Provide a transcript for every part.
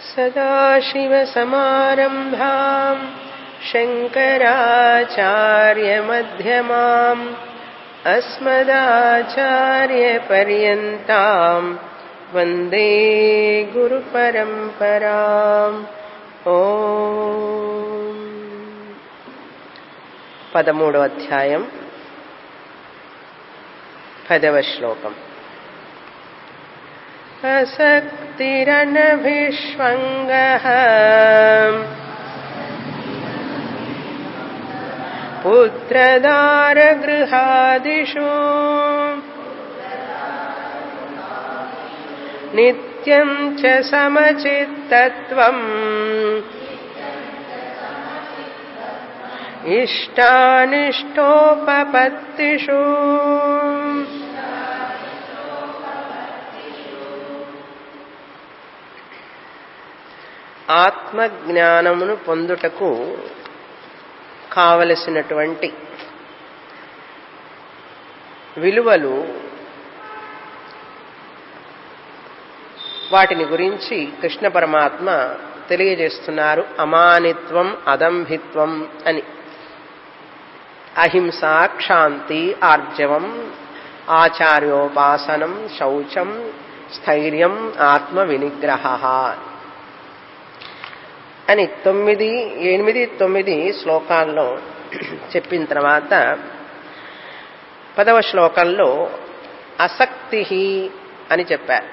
सदाशिवसमारम्भाम् शङ्कराचार्यमध्यमाम् अस्मदाचार्यपर्यन्ताम् वन्दे गुरुपरम्पराम् ఓ పదమూడవ అధ్యాయం పదవ శ్లోకం అసక్తిరనభిష్వంగः పుత్రదారగృహాదిషు నిత్యం చ సమచిత్తత్వం ఇష్టానిష్టోపపత్తిషు ఆత్మజ్ఞానమును పొందుటకు కావలసినటువంటి విలువలు వాటిని గురించి కృష్ణ పరమాత్మ తెలియజేస్తున్నారు అమానిత్వం అదంభిత్వం అని అహింస క్షాంతి ఆర్జవం ఆచార్యోపాసనం శౌచం స్థైర్యం ఆత్మ వినిగ్రహ అని తొమ్మిది ఎనిమిది తొమ్మిది శ్లోకాల్లో చెప్పిన తర్వాత పదవ శ్లోకంలో అసక్తి అని చెప్పారు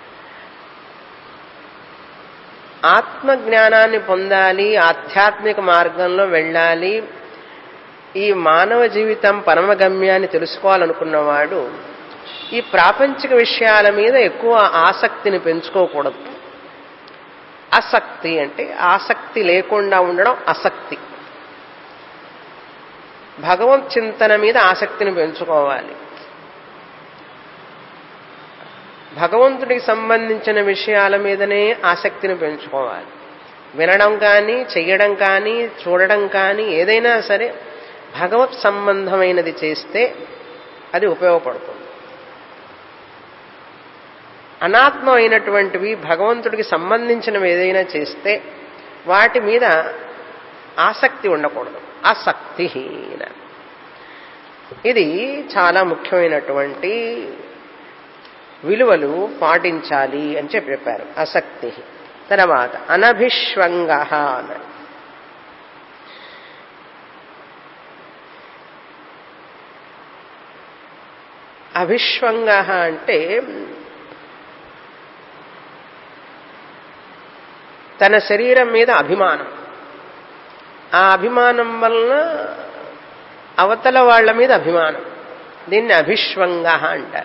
ఆత్మజ్ఞానాన్ని పొందాలి ఆధ్యాత్మిక మార్గంలో వెళ్ళాలి ఈ మానవ జీవితం పరమగమ్యాన్ని తెలుసుకోవాలనుకున్నవాడు ఈ ప్రాపంచిక విషయాల మీద ఎక్కువ ఆసక్తిని పెంచుకోకూడదు అసక్తి అంటే ఆసక్తి లేకుండా ఉండడం అసక్తి భగవత్ చింతన మీద ఆసక్తిని పెంచుకోవాలి భగవంతుడికి సంబంధించిన విషయాల మీదనే ఆసక్తిని పెంచుకోవాలి వినడం కానీ చెయ్యడం కానీ చూడడం కానీ ఏదైనా సరే భగవత్ సంబంధమైనది చేస్తే అది ఉపయోగపడుతుంది అనాత్మమైనటువంటివి భగవంతుడికి సంబంధించినవి ఏదైనా చేస్తే వాటి మీద ఆసక్తి ఉండకూడదు ఆసక్తి ఇది చాలా ముఖ్యమైనటువంటి విలువలు పాటించాలి అని చెప్పి చెప్పారు అసక్తి తర్వాత అనభిష్వంగ అన్నారు అభిష్వంగ అంటే తన శరీరం మీద అభిమానం ఆ అభిమానం వలన అవతల వాళ్ల మీద అభిమానం దీన్ని అభిష్వంగ అంటారు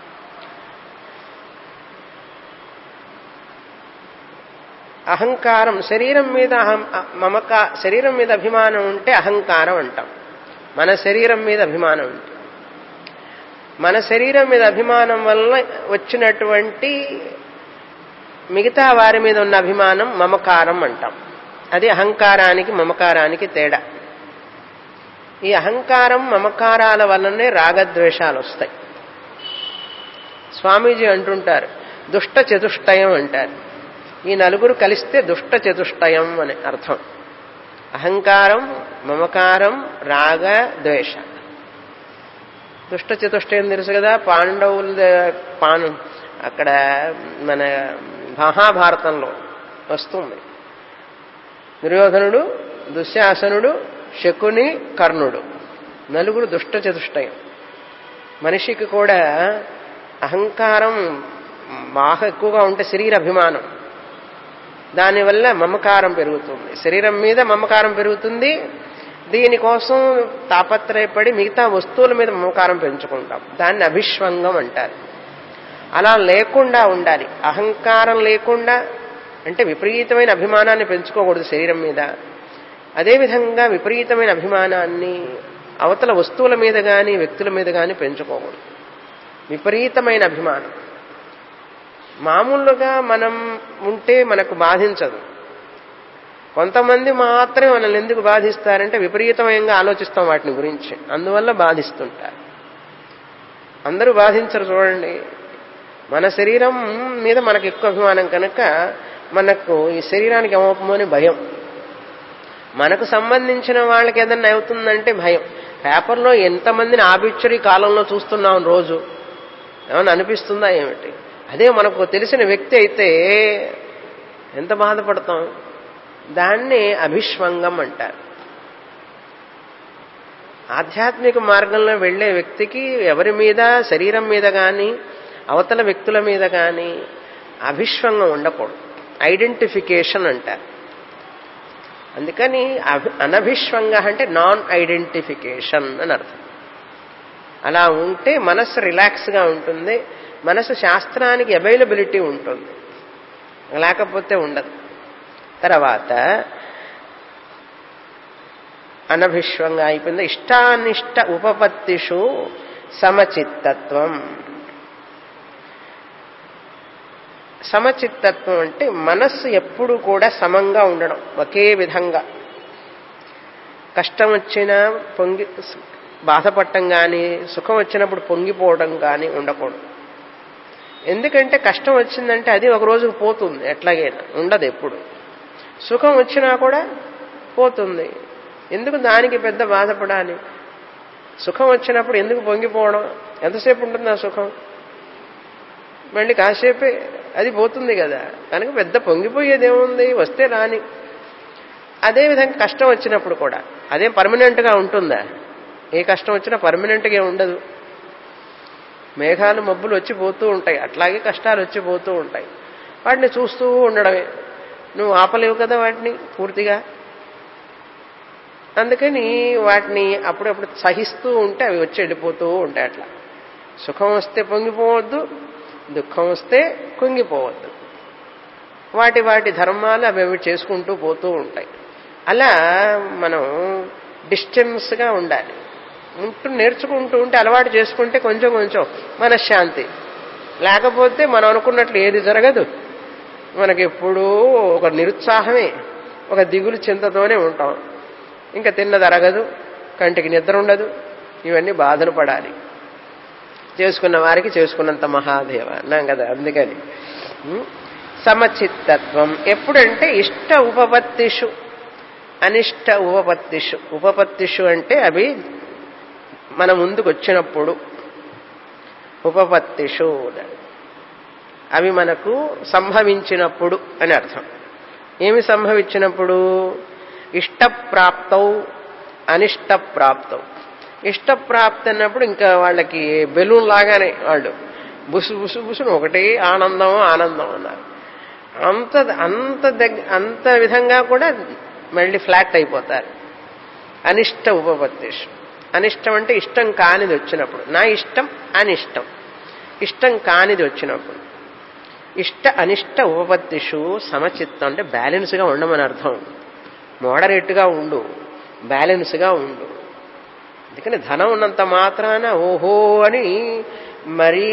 అహంకారం శరీరం మీద అహం మమక శరీరం మీద అభిమానం ఉంటే అహంకారం అంటాం మన శరీరం మీద అభిమానం ఉంటుంది మన శరీరం మీద అభిమానం వలన వచ్చినటువంటి మిగతా వారి మీద ఉన్న అభిమానం మమకారం అంటాం అది అహంకారానికి మమకారానికి తేడా ఈ అహంకారం మమకారాల వల్లనే రాగద్వేషాలు వస్తాయి స్వామీజీ అంటుంటారు దుష్ట చతుష్టయం అంటారు ఈ నలుగురు కలిస్తే దుష్ట చతుష్టయం అని అర్థం అహంకారం మమకారం రాగ ద్వేష దుష్ట చతుష్టయం తెలుసు కదా పాండవుల పాను అక్కడ మన మహాభారతంలో వస్తుంది దుర్యోధనుడు దుశ్శాసనుడు శకుని కర్ణుడు నలుగురు దుష్ట చతుష్టయం మనిషికి కూడా అహంకారం బాగా ఎక్కువగా ఉంటే శరీర అభిమానం దానివల్ల మమకారం పెరుగుతుంది శరీరం మీద మమకారం పెరుగుతుంది దీనికోసం తాపత్రయపడి మిగతా వస్తువుల మీద మమకారం పెంచుకుంటాం దాన్ని అభిష్వంగం అంటారు అలా లేకుండా ఉండాలి అహంకారం లేకుండా అంటే విపరీతమైన అభిమానాన్ని పెంచుకోకూడదు శరీరం మీద అదేవిధంగా విపరీతమైన అభిమానాన్ని అవతల వస్తువుల మీద కానీ వ్యక్తుల మీద కానీ పెంచుకోకూడదు విపరీతమైన అభిమానం మామూలుగా మనం ఉంటే మనకు బాధించదు కొంతమంది మాత్రమే మనల్ని ఎందుకు బాధిస్తారంటే విపరీతమయంగా ఆలోచిస్తాం వాటిని గురించి అందువల్ల బాధిస్తుంటారు అందరూ బాధించరు చూడండి మన శరీరం మీద మనకు ఎక్కువ అభిమానం కనుక మనకు ఈ శరీరానికి ఏమవుతుందో అని భయం మనకు సంబంధించిన వాళ్ళకి ఏదన్నా అవుతుందంటే భయం పేపర్లో ఎంతమందిని ఆబిచ్చరీ కాలంలో చూస్తున్నాం రోజు ఏమన్నా అనిపిస్తుందా ఏమిటి అదే మనకు తెలిసిన వ్యక్తి అయితే ఎంత బాధపడతాం దాన్ని అభిష్వంగం అంటారు ఆధ్యాత్మిక మార్గంలో వెళ్లే వ్యక్తికి ఎవరి మీద శరీరం మీద కానీ అవతల వ్యక్తుల మీద కానీ అభిష్వంగం ఉండకూడదు ఐడెంటిఫికేషన్ అంటారు అందుకని అనభిష్వంగ అంటే నాన్ ఐడెంటిఫికేషన్ అని అర్థం అలా ఉంటే మనస్సు రిలాక్స్గా ఉంటుంది మనసు శాస్త్రానికి అవైలబిలిటీ ఉంటుంది లేకపోతే ఉండదు తర్వాత అనభిష్వంగా అయిపోయింది ఇష్టానిష్ట ఉపపత్తిషు సమచిత్తత్వం సమచిత్తత్వం అంటే మనస్సు ఎప్పుడు కూడా సమంగా ఉండడం ఒకే విధంగా కష్టం వచ్చినా పొంగి బాధపడటం కానీ సుఖం వచ్చినప్పుడు పొంగిపోవడం కానీ ఉండకూడదు ఎందుకంటే కష్టం వచ్చిందంటే అది ఒక రోజుకు పోతుంది ఎట్లాగైనా ఉండదు ఎప్పుడు సుఖం వచ్చినా కూడా పోతుంది ఎందుకు దానికి పెద్ద బాధపడాలి సుఖం వచ్చినప్పుడు ఎందుకు పొంగిపోవడం ఎంతసేపు ఉంటుంది ఆ సుఖం మళ్ళీ కాసేపే అది పోతుంది కదా కనుక పెద్ద పొంగిపోయేది ఏముంది వస్తే రాని అదేవిధంగా కష్టం వచ్చినప్పుడు కూడా అదేం పర్మనెంట్గా ఉంటుందా ఏ కష్టం వచ్చినా పర్మనెంట్గా ఉండదు మేఘాలు మబ్బులు వచ్చి పోతూ ఉంటాయి అట్లాగే కష్టాలు వచ్చి పోతూ ఉంటాయి వాటిని చూస్తూ ఉండడమే నువ్వు ఆపలేవు కదా వాటిని పూర్తిగా అందుకని వాటిని అప్పుడప్పుడు సహిస్తూ ఉంటే అవి వచ్చి వెళ్ళిపోతూ ఉంటాయి అట్లా సుఖం వస్తే పొంగిపోవద్దు దుఃఖం వస్తే కుంగిపోవద్దు వాటి వాటి ధర్మాలు అవి అవి చేసుకుంటూ పోతూ ఉంటాయి అలా మనం డిస్టెన్స్గా ఉండాలి ఉంటూ నేర్చుకుంటూ ఉంటే అలవాటు చేసుకుంటే కొంచెం కొంచెం మనశ్శాంతి లేకపోతే మనం అనుకున్నట్లు ఏది జరగదు మనకి ఎప్పుడూ ఒక నిరుత్సాహమే ఒక దిగులు చింతతోనే ఉంటాం ఇంకా తిన్నది అరగదు కంటికి నిద్ర ఉండదు ఇవన్నీ బాధలు పడాలి చేసుకున్న వారికి చేసుకున్నంత మహాదేవ అన్నాం కదా అందుకని సమచిత్తత్వం ఎప్పుడంటే ఇష్ట ఉపపత్తిషు అనిష్ట ఉపపత్తిషు ఉపపత్తిషు అంటే అవి మన ముందుకు వచ్చినప్పుడు ఉపపత్తిషు అవి మనకు సంభవించినప్పుడు అని అర్థం ఏమి సంభవించినప్పుడు ఇష్టప్రాప్తౌ అనిష్టప్రాప్తౌ ఇష్టప్రాప్తి అన్నప్పుడు ఇంకా వాళ్ళకి బెలూన్ లాగానే వాళ్ళు బుసు బుసు బుసును ఒకటే ఆనందం ఆనందం అన్నారు అంత అంత దగ్గ అంత విధంగా కూడా మళ్ళీ ఫ్లాట్ అయిపోతారు అనిష్ట ఉపపత్తిషు అనిష్టం అంటే ఇష్టం కానిది వచ్చినప్పుడు నా ఇష్టం అనిష్టం ఇష్టం కానిది వచ్చినప్పుడు ఇష్ట అనిష్ట ఉపపత్తిషు సమచిత్తం అంటే బ్యాలెన్స్గా ఉండమని అర్థం మోడరేట్గా ఉండు బ్యాలెన్స్గా ఉండు అందుకని ధనం ఉన్నంత మాత్రాన ఓహో అని మరీ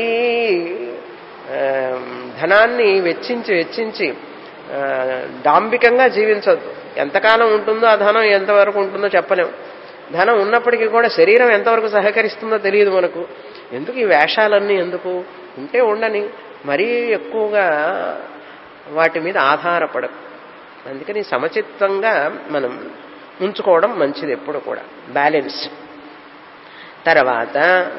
ధనాన్ని వెచ్చించి వెచ్చించి డాంబికంగా జీవించద్దు ఎంతకాలం ఉంటుందో ఆ ధనం ఎంతవరకు ఉంటుందో చెప్పలేం ధనం ఉన్నప్పటికీ కూడా శరీరం ఎంతవరకు సహకరిస్తుందో తెలియదు మనకు ఎందుకు ఈ వేషాలన్నీ ఎందుకు ఉంటే ఉండని మరీ ఎక్కువగా వాటి మీద ఆధారపడకు అందుకని సమచిత్తంగా మనం ఉంచుకోవడం మంచిది ఎప్పుడు కూడా బ్యాలెన్స్ తర్వాత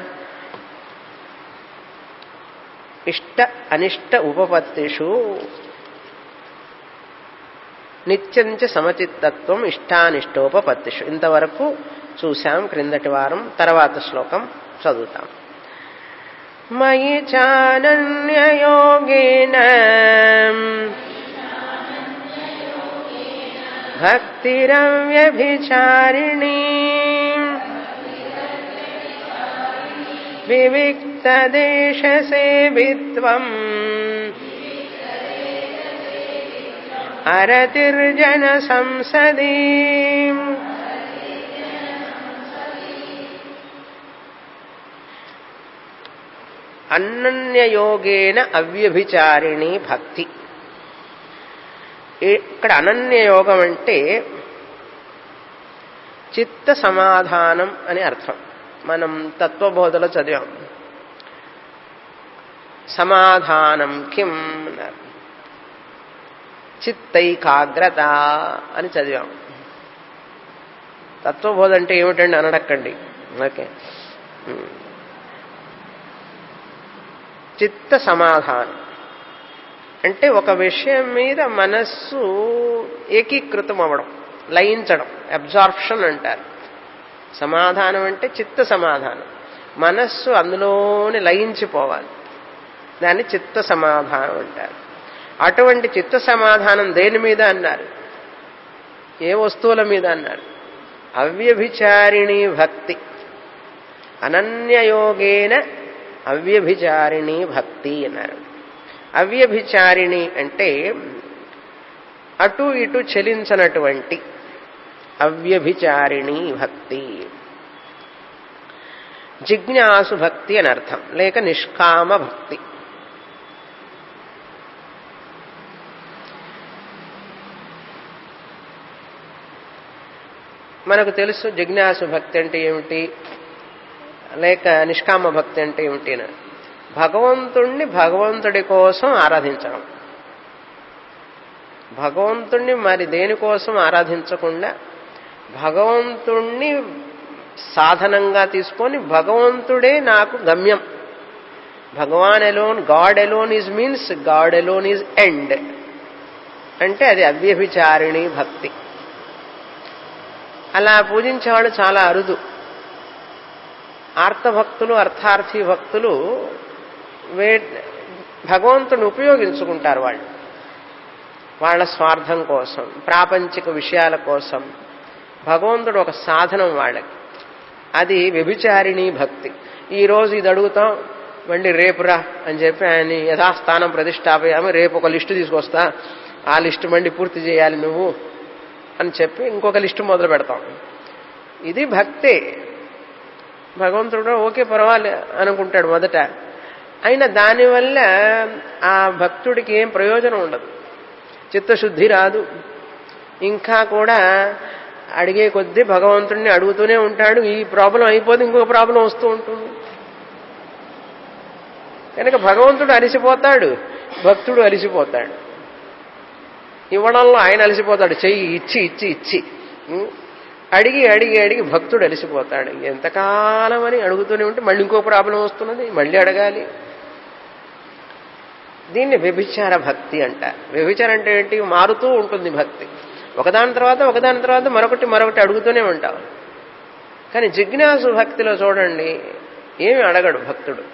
ఇష్ట అనిష్ట ఉపపత్తిషు నిత్యంచ సమచిత్తత్వం ఇష్టానిష్టోపపత్తిషు ఇంతవరకు చూశాం క్రిందటి వారం తర్వాత శ్లోకం చదువుతాం మయి చానన్యయోగేన భక్తిరవ్యభిచారిణీ వివిక్తదేశసేవిత్వం అరతిర్జన సంసదీ అనన్యయోగేన అవ్యభిచారిణి భక్తి ఇక్కడ అనన్యయోగం అంటే చిత్త సమాధానం అని అర్థం మనం తత్వబోధలో చదివాం సమాధానం కిం అన్నారు చిత్తైకాగ్రత అని చదివాం తత్వబోధ అంటే ఏమిటండి అనడక్కండి ఓకే చిత్త సమాధానం అంటే ఒక విషయం మీద మనస్సు ఏకీకృతం అవ్వడం లయించడం అబ్జార్ప్షన్ అంటారు సమాధానం అంటే చిత్త సమాధానం మనస్సు అందులోనే లయించిపోవాలి దాన్ని చిత్త సమాధానం అంటారు అటువంటి చిత్త సమాధానం దేని మీద అన్నారు ఏ వస్తువుల మీద అన్నారు అవ్యభిచారిణి భక్తి అనన్యయోగేన అవ్యభిచారిణి భక్తి అన్నారు అవ్యభిచారిణి అంటే అటు ఇటు చలించనటువంటి అవ్యభిచారిణి భక్తి జిజ్ఞాసు భక్తి అని అర్థం లేక నిష్కామ భక్తి మనకు తెలుసు జిజ్ఞాసు భక్తి అంటే ఏమిటి లేక నిష్కామ భక్తి అంటే ఏమిటి భగవంతుణ్ణి భగవంతుడి కోసం ఆరాధించడం భగవంతుణ్ణి మరి దేనికోసం ఆరాధించకుండా భగవంతుణ్ణి సాధనంగా తీసుకొని భగవంతుడే నాకు గమ్యం భగవాన్ alone God alone is means God alone is end అంటే అది అవ్యభిచారిణి భక్తి అలా పూజించేవాళ్ళు చాలా అరుదు ఆర్తభక్తులు అర్థార్థి భక్తులు వే భగవంతుని ఉపయోగించుకుంటారు వాళ్ళు వాళ్ళ స్వార్థం కోసం ప్రాపంచిక విషయాల కోసం భగవంతుడు ఒక సాధనం వాళ్ళకి అది వ్యభిచారిణి భక్తి ఈ రోజు ఇది అడుగుతాం మళ్ళీ రేపురా అని చెప్పి ఆయన యథాస్థానం ప్రతిష్టాపయామి రేపు ఒక లిస్టు తీసుకొస్తా ఆ లిస్టు మళ్ళీ పూర్తి చేయాలి నువ్వు అని చెప్పి ఇంకొక లిస్టు మొదలు పెడతాం ఇది భక్తే భగవంతుడు ఓకే పర్వాలే అనుకుంటాడు మొదట అయినా దానివల్ల ఆ భక్తుడికి ఏం ప్రయోజనం ఉండదు చిత్తశుద్ధి రాదు ఇంకా కూడా అడిగే కొద్దీ భగవంతుడిని అడుగుతూనే ఉంటాడు ఈ ప్రాబ్లం అయిపోతే ఇంకొక ప్రాబ్లం వస్తూ ఉంటుంది కనుక భగవంతుడు అలిసిపోతాడు భక్తుడు అలిసిపోతాడు ఇవ్వడంలో ఆయన అలసిపోతాడు చెయ్యి ఇచ్చి ఇచ్చి ఇచ్చి అడిగి అడిగి అడిగి భక్తుడు అలసిపోతాడు ఎంతకాలం అని అడుగుతూనే ఉంటే మళ్ళీ ఇంకో ప్రాబ్లం వస్తున్నది మళ్ళీ అడగాలి దీన్ని వ్యభిచార భక్తి అంట వ్యభిచారం అంటే ఏంటి మారుతూ ఉంటుంది భక్తి ఒకదాని తర్వాత ఒకదాని తర్వాత మరొకటి మరొకటి అడుగుతూనే ఉంటాం కానీ జిజ్ఞాసు భక్తిలో చూడండి ఏమి అడగడు భక్తుడు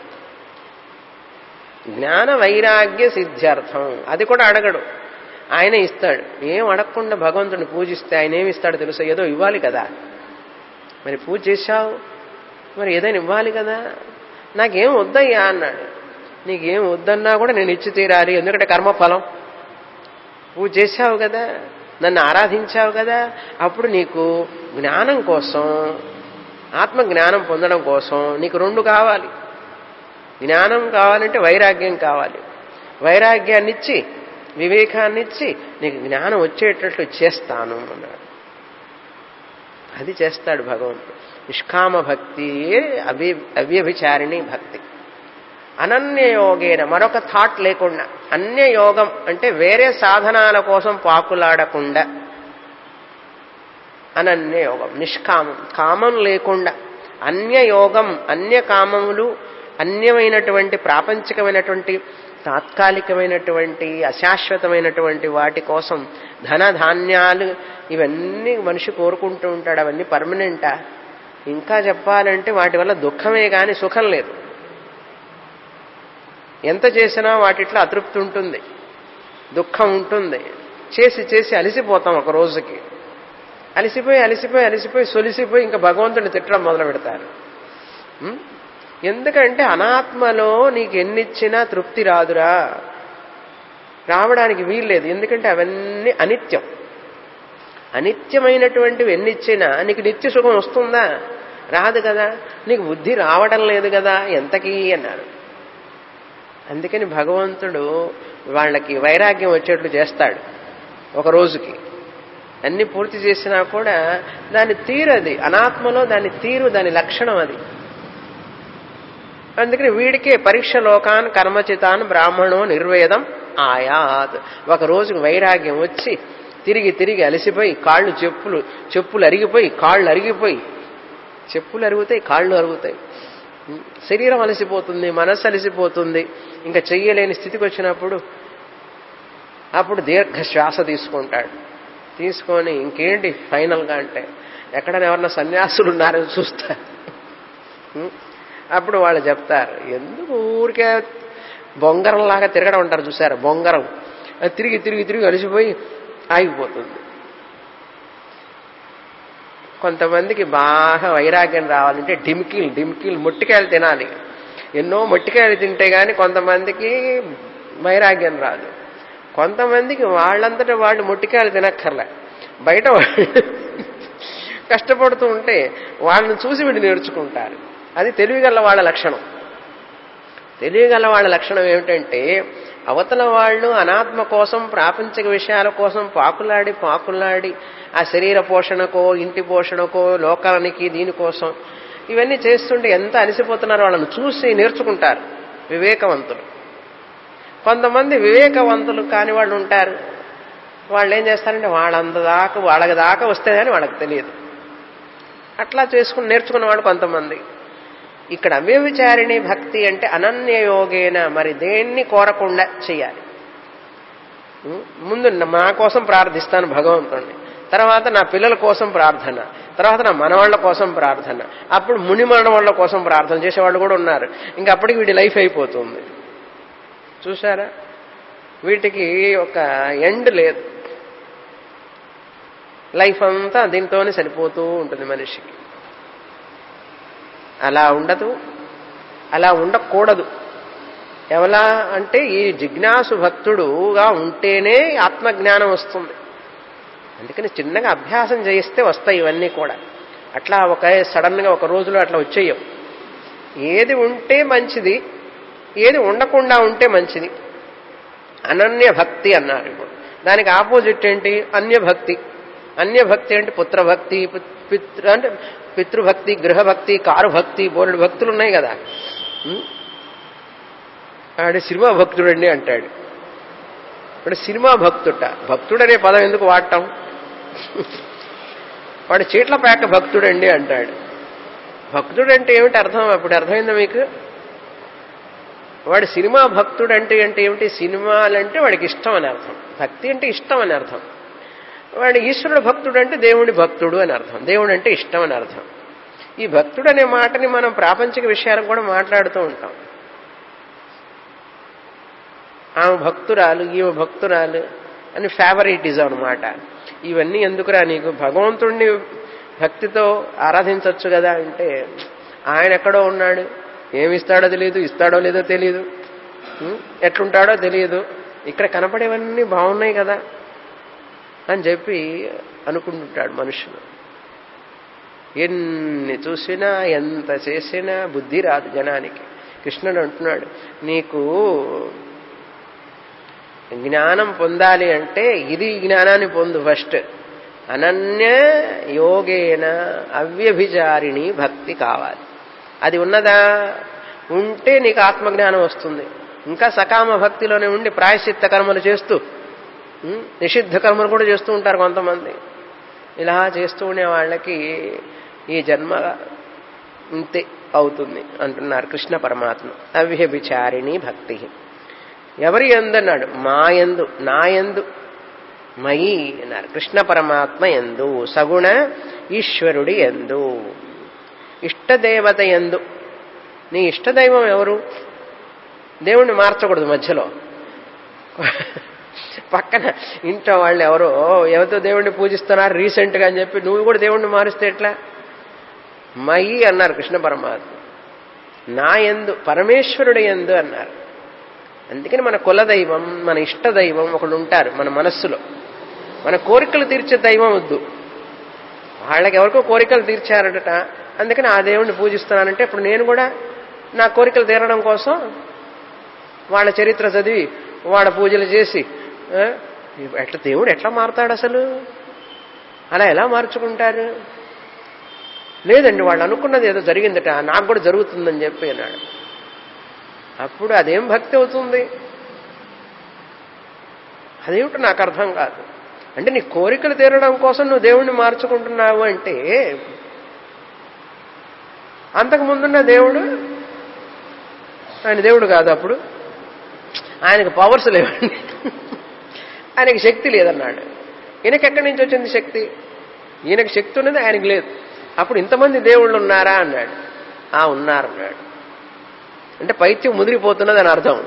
జ్ఞాన వైరాగ్య సిద్ధ్యర్థం అది కూడా అడగడు ఆయన ఇస్తాడు ఏం అడగకుండా భగవంతుడిని పూజిస్తే ఆయన ఏమి ఇస్తాడో తెలుసా ఏదో ఇవ్వాలి కదా మరి పూజ చేశావు మరి ఏదైనా ఇవ్వాలి కదా నాకేం వద్దయ్యా అన్నాడు నీకేం వద్దన్నా కూడా నేను ఇచ్చి తీరాలి ఎందుకంటే కర్మఫలం పూజ చేశావు కదా నన్ను ఆరాధించావు కదా అప్పుడు నీకు జ్ఞానం కోసం ఆత్మ జ్ఞానం పొందడం కోసం నీకు రెండు కావాలి జ్ఞానం కావాలంటే వైరాగ్యం కావాలి వైరాగ్యాన్ని ఇచ్చి వివేకాన్ని ఇచ్చి నీకు జ్ఞానం వచ్చేటట్లు చేస్తాను అన్నాడు అది చేస్తాడు భగవంతుడు నిష్కామ భక్తి అవి అవ్యభిచారిణి భక్తి అనన్యయోగేన మరొక థాట్ లేకుండా అన్యయోగం అంటే వేరే సాధనాల కోసం పాకులాడకుండా అనన్యయోగం నిష్కామం కామం లేకుండా అన్యయోగం అన్య కామములు అన్యమైనటువంటి ప్రాపంచికమైనటువంటి తాత్కాలికమైనటువంటి అశాశ్వతమైనటువంటి వాటి కోసం ధన ధాన్యాలు ఇవన్నీ మనిషి కోరుకుంటూ ఉంటాడు అవన్నీ పర్మనెంటా ఇంకా చెప్పాలంటే వాటి వల్ల దుఃఖమే కానీ సుఖం లేదు ఎంత చేసినా వాటిట్లో అతృప్తి ఉంటుంది దుఃఖం ఉంటుంది చేసి చేసి అలసిపోతాం ఒక రోజుకి అలసిపోయి అలసిపోయి అలసిపోయి సొలిసిపోయి ఇంకా భగవంతుని తిట్టడం మొదలు పెడతారు ఎందుకంటే అనాత్మలో నీకు ఎన్నిచ్చినా తృప్తి రాదురా రావడానికి వీల్లేదు ఎందుకంటే అవన్నీ అనిత్యం అనిత్యమైనటువంటివి ఎన్నిచ్చినా నీకు నిత్య సుఖం వస్తుందా రాదు కదా నీకు బుద్ధి రావడం లేదు కదా ఎంతకీ అన్నారు అందుకని భగవంతుడు వాళ్ళకి వైరాగ్యం వచ్చేట్లు చేస్తాడు ఒక రోజుకి అన్ని పూర్తి చేసినా కూడా దాని తీరు అది అనాత్మలో దాని తీరు దాని లక్షణం అది అందుకని వీడికే పరీక్ష లోకాన్ కర్మచితాన్ బ్రాహ్మణో నిర్వేదం ఆయాత్ ఒక రోజుకు వైరాగ్యం వచ్చి తిరిగి తిరిగి అలసిపోయి కాళ్ళు చెప్పులు చెప్పులు అరిగిపోయి కాళ్ళు అరిగిపోయి చెప్పులు అరుగుతాయి కాళ్ళు అరుగుతాయి శరీరం అలసిపోతుంది మనస్సు అలసిపోతుంది ఇంకా చెయ్యలేని స్థితికి వచ్చినప్పుడు అప్పుడు దీర్ఘ శ్వాస తీసుకుంటాడు తీసుకొని ఇంకేంటి ఫైనల్గా అంటే ఎక్కడైనా ఎవరన్నా సన్యాసులు ఉన్నారని చూస్తారు అప్పుడు వాళ్ళు చెప్తారు ఎందుకు ఊరికే బొంగరంలాగా తిరగడం ఉంటారు చూసారు బొంగరం అది తిరిగి తిరిగి తిరిగి అలసిపోయి ఆగిపోతుంది కొంతమందికి బాగా వైరాగ్యం రావాలంటే డిమ్కిల్ డిమ్కిల్ మొట్టికాయలు తినాలి ఎన్నో మొట్టికాయలు తింటే గాని కొంతమందికి వైరాగ్యం రాదు కొంతమందికి వాళ్ళంతటా వాళ్ళు మొట్టికాయలు తినక్కర్లే బయట వాళ్ళు కష్టపడుతూ ఉంటే వాళ్ళని చూసి వీడు నేర్చుకుంటారు అది తెలివిగల వాళ్ళ లక్షణం తెలియగల వాళ్ళ లక్షణం ఏమిటంటే అవతల వాళ్ళు అనాత్మ కోసం ప్రాపంచిక విషయాల కోసం పాకులాడి పాకులాడి ఆ శరీర పోషణకో ఇంటి పోషణకో లోకానికి దీనికోసం ఇవన్నీ చేస్తుంటే ఎంత అలసిపోతున్నారో వాళ్ళని చూసి నేర్చుకుంటారు వివేకవంతులు కొంతమంది వివేకవంతులు కాని వాళ్ళు ఉంటారు వాళ్ళు ఏం చేస్తారంటే వాళ్ళంత దాకా వాళ్ళకి దాకా వస్తే కానీ వాళ్ళకి తెలియదు అట్లా చేసుకుని నేర్చుకున్న వాళ్ళు కొంతమంది ఇక్కడ అవ్యవిచారిణి భక్తి అంటే అనన్యయోగేన మరి దేన్ని కోరకుండా చేయాలి ముందు మా కోసం ప్రార్థిస్తాను భగవంతుడిని తర్వాత నా పిల్లల కోసం ప్రార్థన తర్వాత నా మనవాళ్ల కోసం ప్రార్థన అప్పుడు ముని మనవాళ్ల కోసం ప్రార్థన చేసేవాళ్ళు కూడా ఉన్నారు ఇంకా అప్పటికి వీడి లైఫ్ అయిపోతుంది చూసారా వీటికి ఒక ఎండ్ లేదు లైఫ్ అంతా దీంతోనే సరిపోతూ ఉంటుంది మనిషికి అలా ఉండదు అలా ఉండకూడదు ఎవలా అంటే ఈ జిజ్ఞాసు భక్తుడుగా ఉంటేనే ఆత్మజ్ఞానం వస్తుంది అందుకని చిన్నగా అభ్యాసం చేయిస్తే వస్తాయి ఇవన్నీ కూడా అట్లా ఒక సడన్గా ఒక రోజులో అట్లా వచ్చేయవు ఏది ఉంటే మంచిది ఏది ఉండకుండా ఉంటే మంచిది అనన్య భక్తి అన్నారు ఇప్పుడు దానికి ఆపోజిట్ ఏంటి అన్యభక్తి అన్యభక్తి అంటే పుత్రభక్తి పితృ అంటే పితృభక్తి గృహభక్తి కారు భక్తి బోర్డు భక్తులు ఉన్నాయి కదా ఆడు సినిమా భక్తుడండి అంటాడు ఇప్పుడు సినిమా భక్తుట భక్తుడనే పదం ఎందుకు వాడటం వాడు చీట్ల పేక భక్తుడండి అంటాడు భక్తుడంటే ఏమిటి అర్థం అప్పుడు అర్థమైందా మీకు వాడు సినిమా భక్తుడు అంటే అంటే ఏమిటి సినిమాలంటే వాడికి ఇష్టం అని అర్థం భక్తి అంటే ఇష్టం అని అర్థం వాడు ఈశ్వరుడు భక్తుడు అంటే దేవుడి భక్తుడు అని అర్థం దేవుడు అంటే ఇష్టం అని అర్థం ఈ భక్తుడు అనే మాటని మనం ప్రాపంచిక విషయాలకు కూడా మాట్లాడుతూ ఉంటాం ఆమె భక్తురాలు ఈమె భక్తురాలు అని ఫేవరెటిజం అనమాట ఇవన్నీ ఎందుకురా నీకు భగవంతుణ్ణి భక్తితో ఆరాధించవచ్చు కదా అంటే ఆయన ఎక్కడో ఉన్నాడు ఏమిస్తాడో తెలియదు ఇస్తాడో లేదో తెలియదు ఎట్లుంటాడో తెలియదు ఇక్కడ కనపడేవన్నీ బాగున్నాయి కదా అని చెప్పి అనుకుంటుంటాడు మనుషులు ఎన్ని చూసినా ఎంత చేసినా బుద్ధి రాదు జనానికి కృష్ణుడు అంటున్నాడు నీకు జ్ఞానం పొందాలి అంటే ఇది జ్ఞానాన్ని పొందు ఫస్ట్ అనన్య యోగేన అవ్యభిచారిణి భక్తి కావాలి అది ఉన్నదా ఉంటే నీకు ఆత్మజ్ఞానం వస్తుంది ఇంకా సకామ భక్తిలోనే ఉండి ప్రాయశ్చిత్త కర్మలు చేస్తూ నిషిద్ధ కర్మలు కూడా చేస్తూ ఉంటారు కొంతమంది ఇలా చేస్తూ ఉండే వాళ్ళకి ఈ జన్మ ఇంతే అవుతుంది అంటున్నారు కృష్ణ పరమాత్మ అవ్యభిచారిణి భక్తి ఎవరి ఎందన్నాడు మా ఎందు నా ఎందు మయి అన్నారు కృష్ణ పరమాత్మ ఎందు సగుణ ఈశ్వరుడి ఎందు ఇష్టదేవత ఎందు నీ ఇష్టదైవం ఎవరు దేవుణ్ణి మార్చకూడదు మధ్యలో పక్కన ఇంట్లో వాళ్ళు ఎవరో ఎవరితో దేవుణ్ణి పూజిస్తున్నారు రీసెంట్గా అని చెప్పి నువ్వు కూడా దేవుణ్ణి మారుస్తే ఎట్లా మయి అన్నారు కృష్ణ పరమాత్మ నా ఎందు పరమేశ్వరుడు ఎందు అన్నారు అందుకని మన కులదైవం మన ఇష్టదైవం ఒకడు ఉంటారు మన మనస్సులో మన కోరికలు తీర్చే దైవం వద్దు వాళ్ళకి ఎవరికో కోరికలు తీర్చారట అందుకని ఆ దేవుణ్ణి పూజిస్తున్నానంటే ఇప్పుడు నేను కూడా నా కోరికలు తీరడం కోసం వాళ్ళ చరిత్ర చదివి వాళ్ళ పూజలు చేసి ఎట్లా దేవుడు ఎట్లా మారుతాడు అసలు అలా ఎలా మార్చుకుంటారు లేదండి వాళ్ళు అనుకున్నది ఏదో జరిగిందట నాకు కూడా జరుగుతుందని చెప్పి అన్నాడు అప్పుడు అదేం భక్తి అవుతుంది అదేమిటి నాకు అర్థం కాదు అంటే నీ కోరికలు తీరడం కోసం నువ్వు దేవుణ్ణి మార్చుకుంటున్నావు అంటే అంతకు ముందున్న దేవుడు ఆయన దేవుడు కాదు అప్పుడు ఆయనకు పవర్స్ లేవండి ఆయనకి శక్తి లేదన్నాడు ఈయనకి ఎక్కడి నుంచి వచ్చింది శక్తి ఈయనకి శక్తి ఉన్నది ఆయనకి లేదు అప్పుడు ఇంతమంది దేవుళ్ళు ఉన్నారా అన్నాడు ఆ ఉన్నారన్నాడు అంటే పైత్యం ముదిరిపోతున్నది అని అర్థం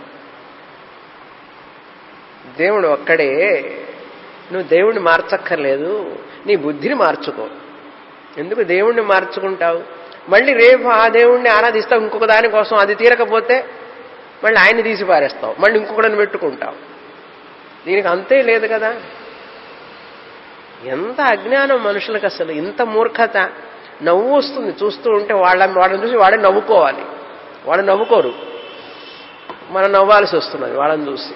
దేవుడు ఒక్కడే నువ్వు దేవుణ్ణి మార్చక్కర్లేదు నీ బుద్ధిని మార్చుకో ఎందుకు దేవుణ్ణి మార్చుకుంటావు మళ్ళీ రేపు ఆ దేవుణ్ణి ఆరాధిస్తావు ఇంకొక దానికోసం అది తీరకపోతే మళ్ళీ ఆయన్ని తీసి పారేస్తావు మళ్ళీ ఇంకొకడని పెట్టుకుంటావు దీనికి అంతే లేదు కదా ఎంత అజ్ఞానం మనుషులకు అసలు ఇంత మూర్ఖత నవ్వు వస్తుంది చూస్తూ ఉంటే వాళ్ళ వాళ్ళని చూసి వాడే నవ్వుకోవాలి వాళ్ళు నవ్వుకోరు మనం నవ్వాల్సి వస్తున్నది వాళ్ళని చూసి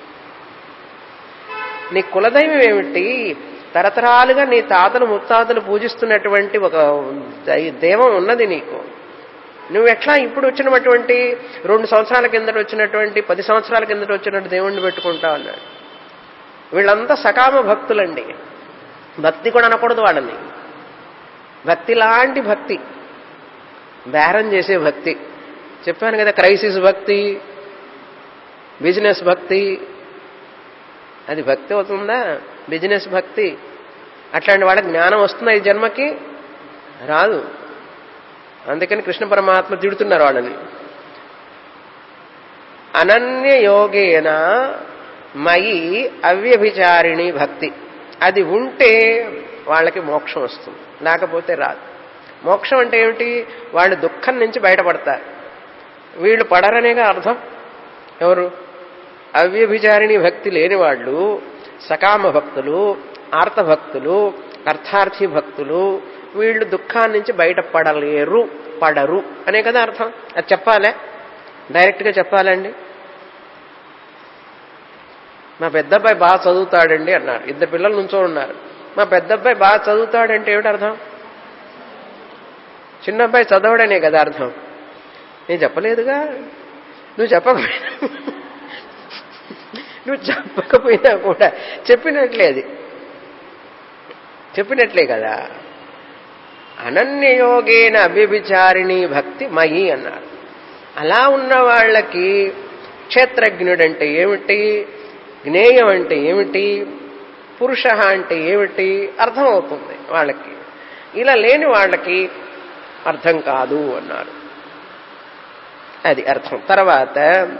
నీ కులదైవం ఏమిటి తరతరాలుగా నీ తాతలు ముత్తాతలు పూజిస్తున్నటువంటి ఒక దేవం ఉన్నది నీకు నువ్వు ఎట్లా ఇప్పుడు వచ్చినటువంటి రెండు సంవత్సరాల కిందట వచ్చినటువంటి పది సంవత్సరాల కిందట వచ్చినట్టు దేవుణ్ణి పెట్టుకుంటావు అన్నాడు వీళ్ళంతా సకామ భక్తులండి భక్తి కూడా అనకూడదు వాళ్ళని భక్తి లాంటి భక్తి బేరం చేసే భక్తి చెప్పాను కదా క్రైసిస్ భక్తి బిజినెస్ భక్తి అది భక్తి అవుతుందా బిజినెస్ భక్తి అట్లాంటి వాళ్ళకి జ్ఞానం వస్తుందా ఈ జన్మకి రాదు అందుకని కృష్ణ పరమాత్మ తిడుతున్నారు వాళ్ళని అనన్య యోగేన మయి అవ్యభిచారిణి భక్తి అది ఉంటే వాళ్ళకి మోక్షం వస్తుంది లేకపోతే రాదు మోక్షం అంటే ఏమిటి వాళ్ళు దుఃఖం నుంచి బయటపడతారు వీళ్ళు పడరనేగా అర్థం ఎవరు అవ్యభిచారిణి భక్తి లేని వాళ్ళు సకామ భక్తులు ఆర్తభక్తులు అర్థార్థి భక్తులు వీళ్ళు దుఃఖాన్ని నుంచి బయటపడలేరు పడరు అనే కదా అర్థం అది చెప్పాలే డైరెక్ట్గా చెప్పాలండి మా పెద్దబ్బాయి బాగా చదువుతాడండి అన్నారు ఇద్దరు పిల్లలు నుంచో ఉన్నారు మా పెద్దబ్బాయి బాగా చదువుతాడంటే ఏమిటి అర్థం చిన్నబ్బాయి చదవడనే కదా అర్థం నేను చెప్పలేదుగా నువ్వు చెప్పకపోయినా నువ్వు చెప్పకపోయినా కూడా చెప్పినట్లే అది చెప్పినట్లే కదా అనన్యయోగేన అవ్యభిచారిణి భక్తి మయి అన్నారు అలా ఉన్న వాళ్ళకి క్షేత్రజ్ఞుడంటే ఏమిటి జ్ఞేయం అంటే ఏమిటి పురుష అంటే ఏమిటి అర్థమవుతుంది వాళ్ళకి ఇలా లేని వాళ్ళకి అర్థం కాదు అన్నారు అది అర్థం తర్వాత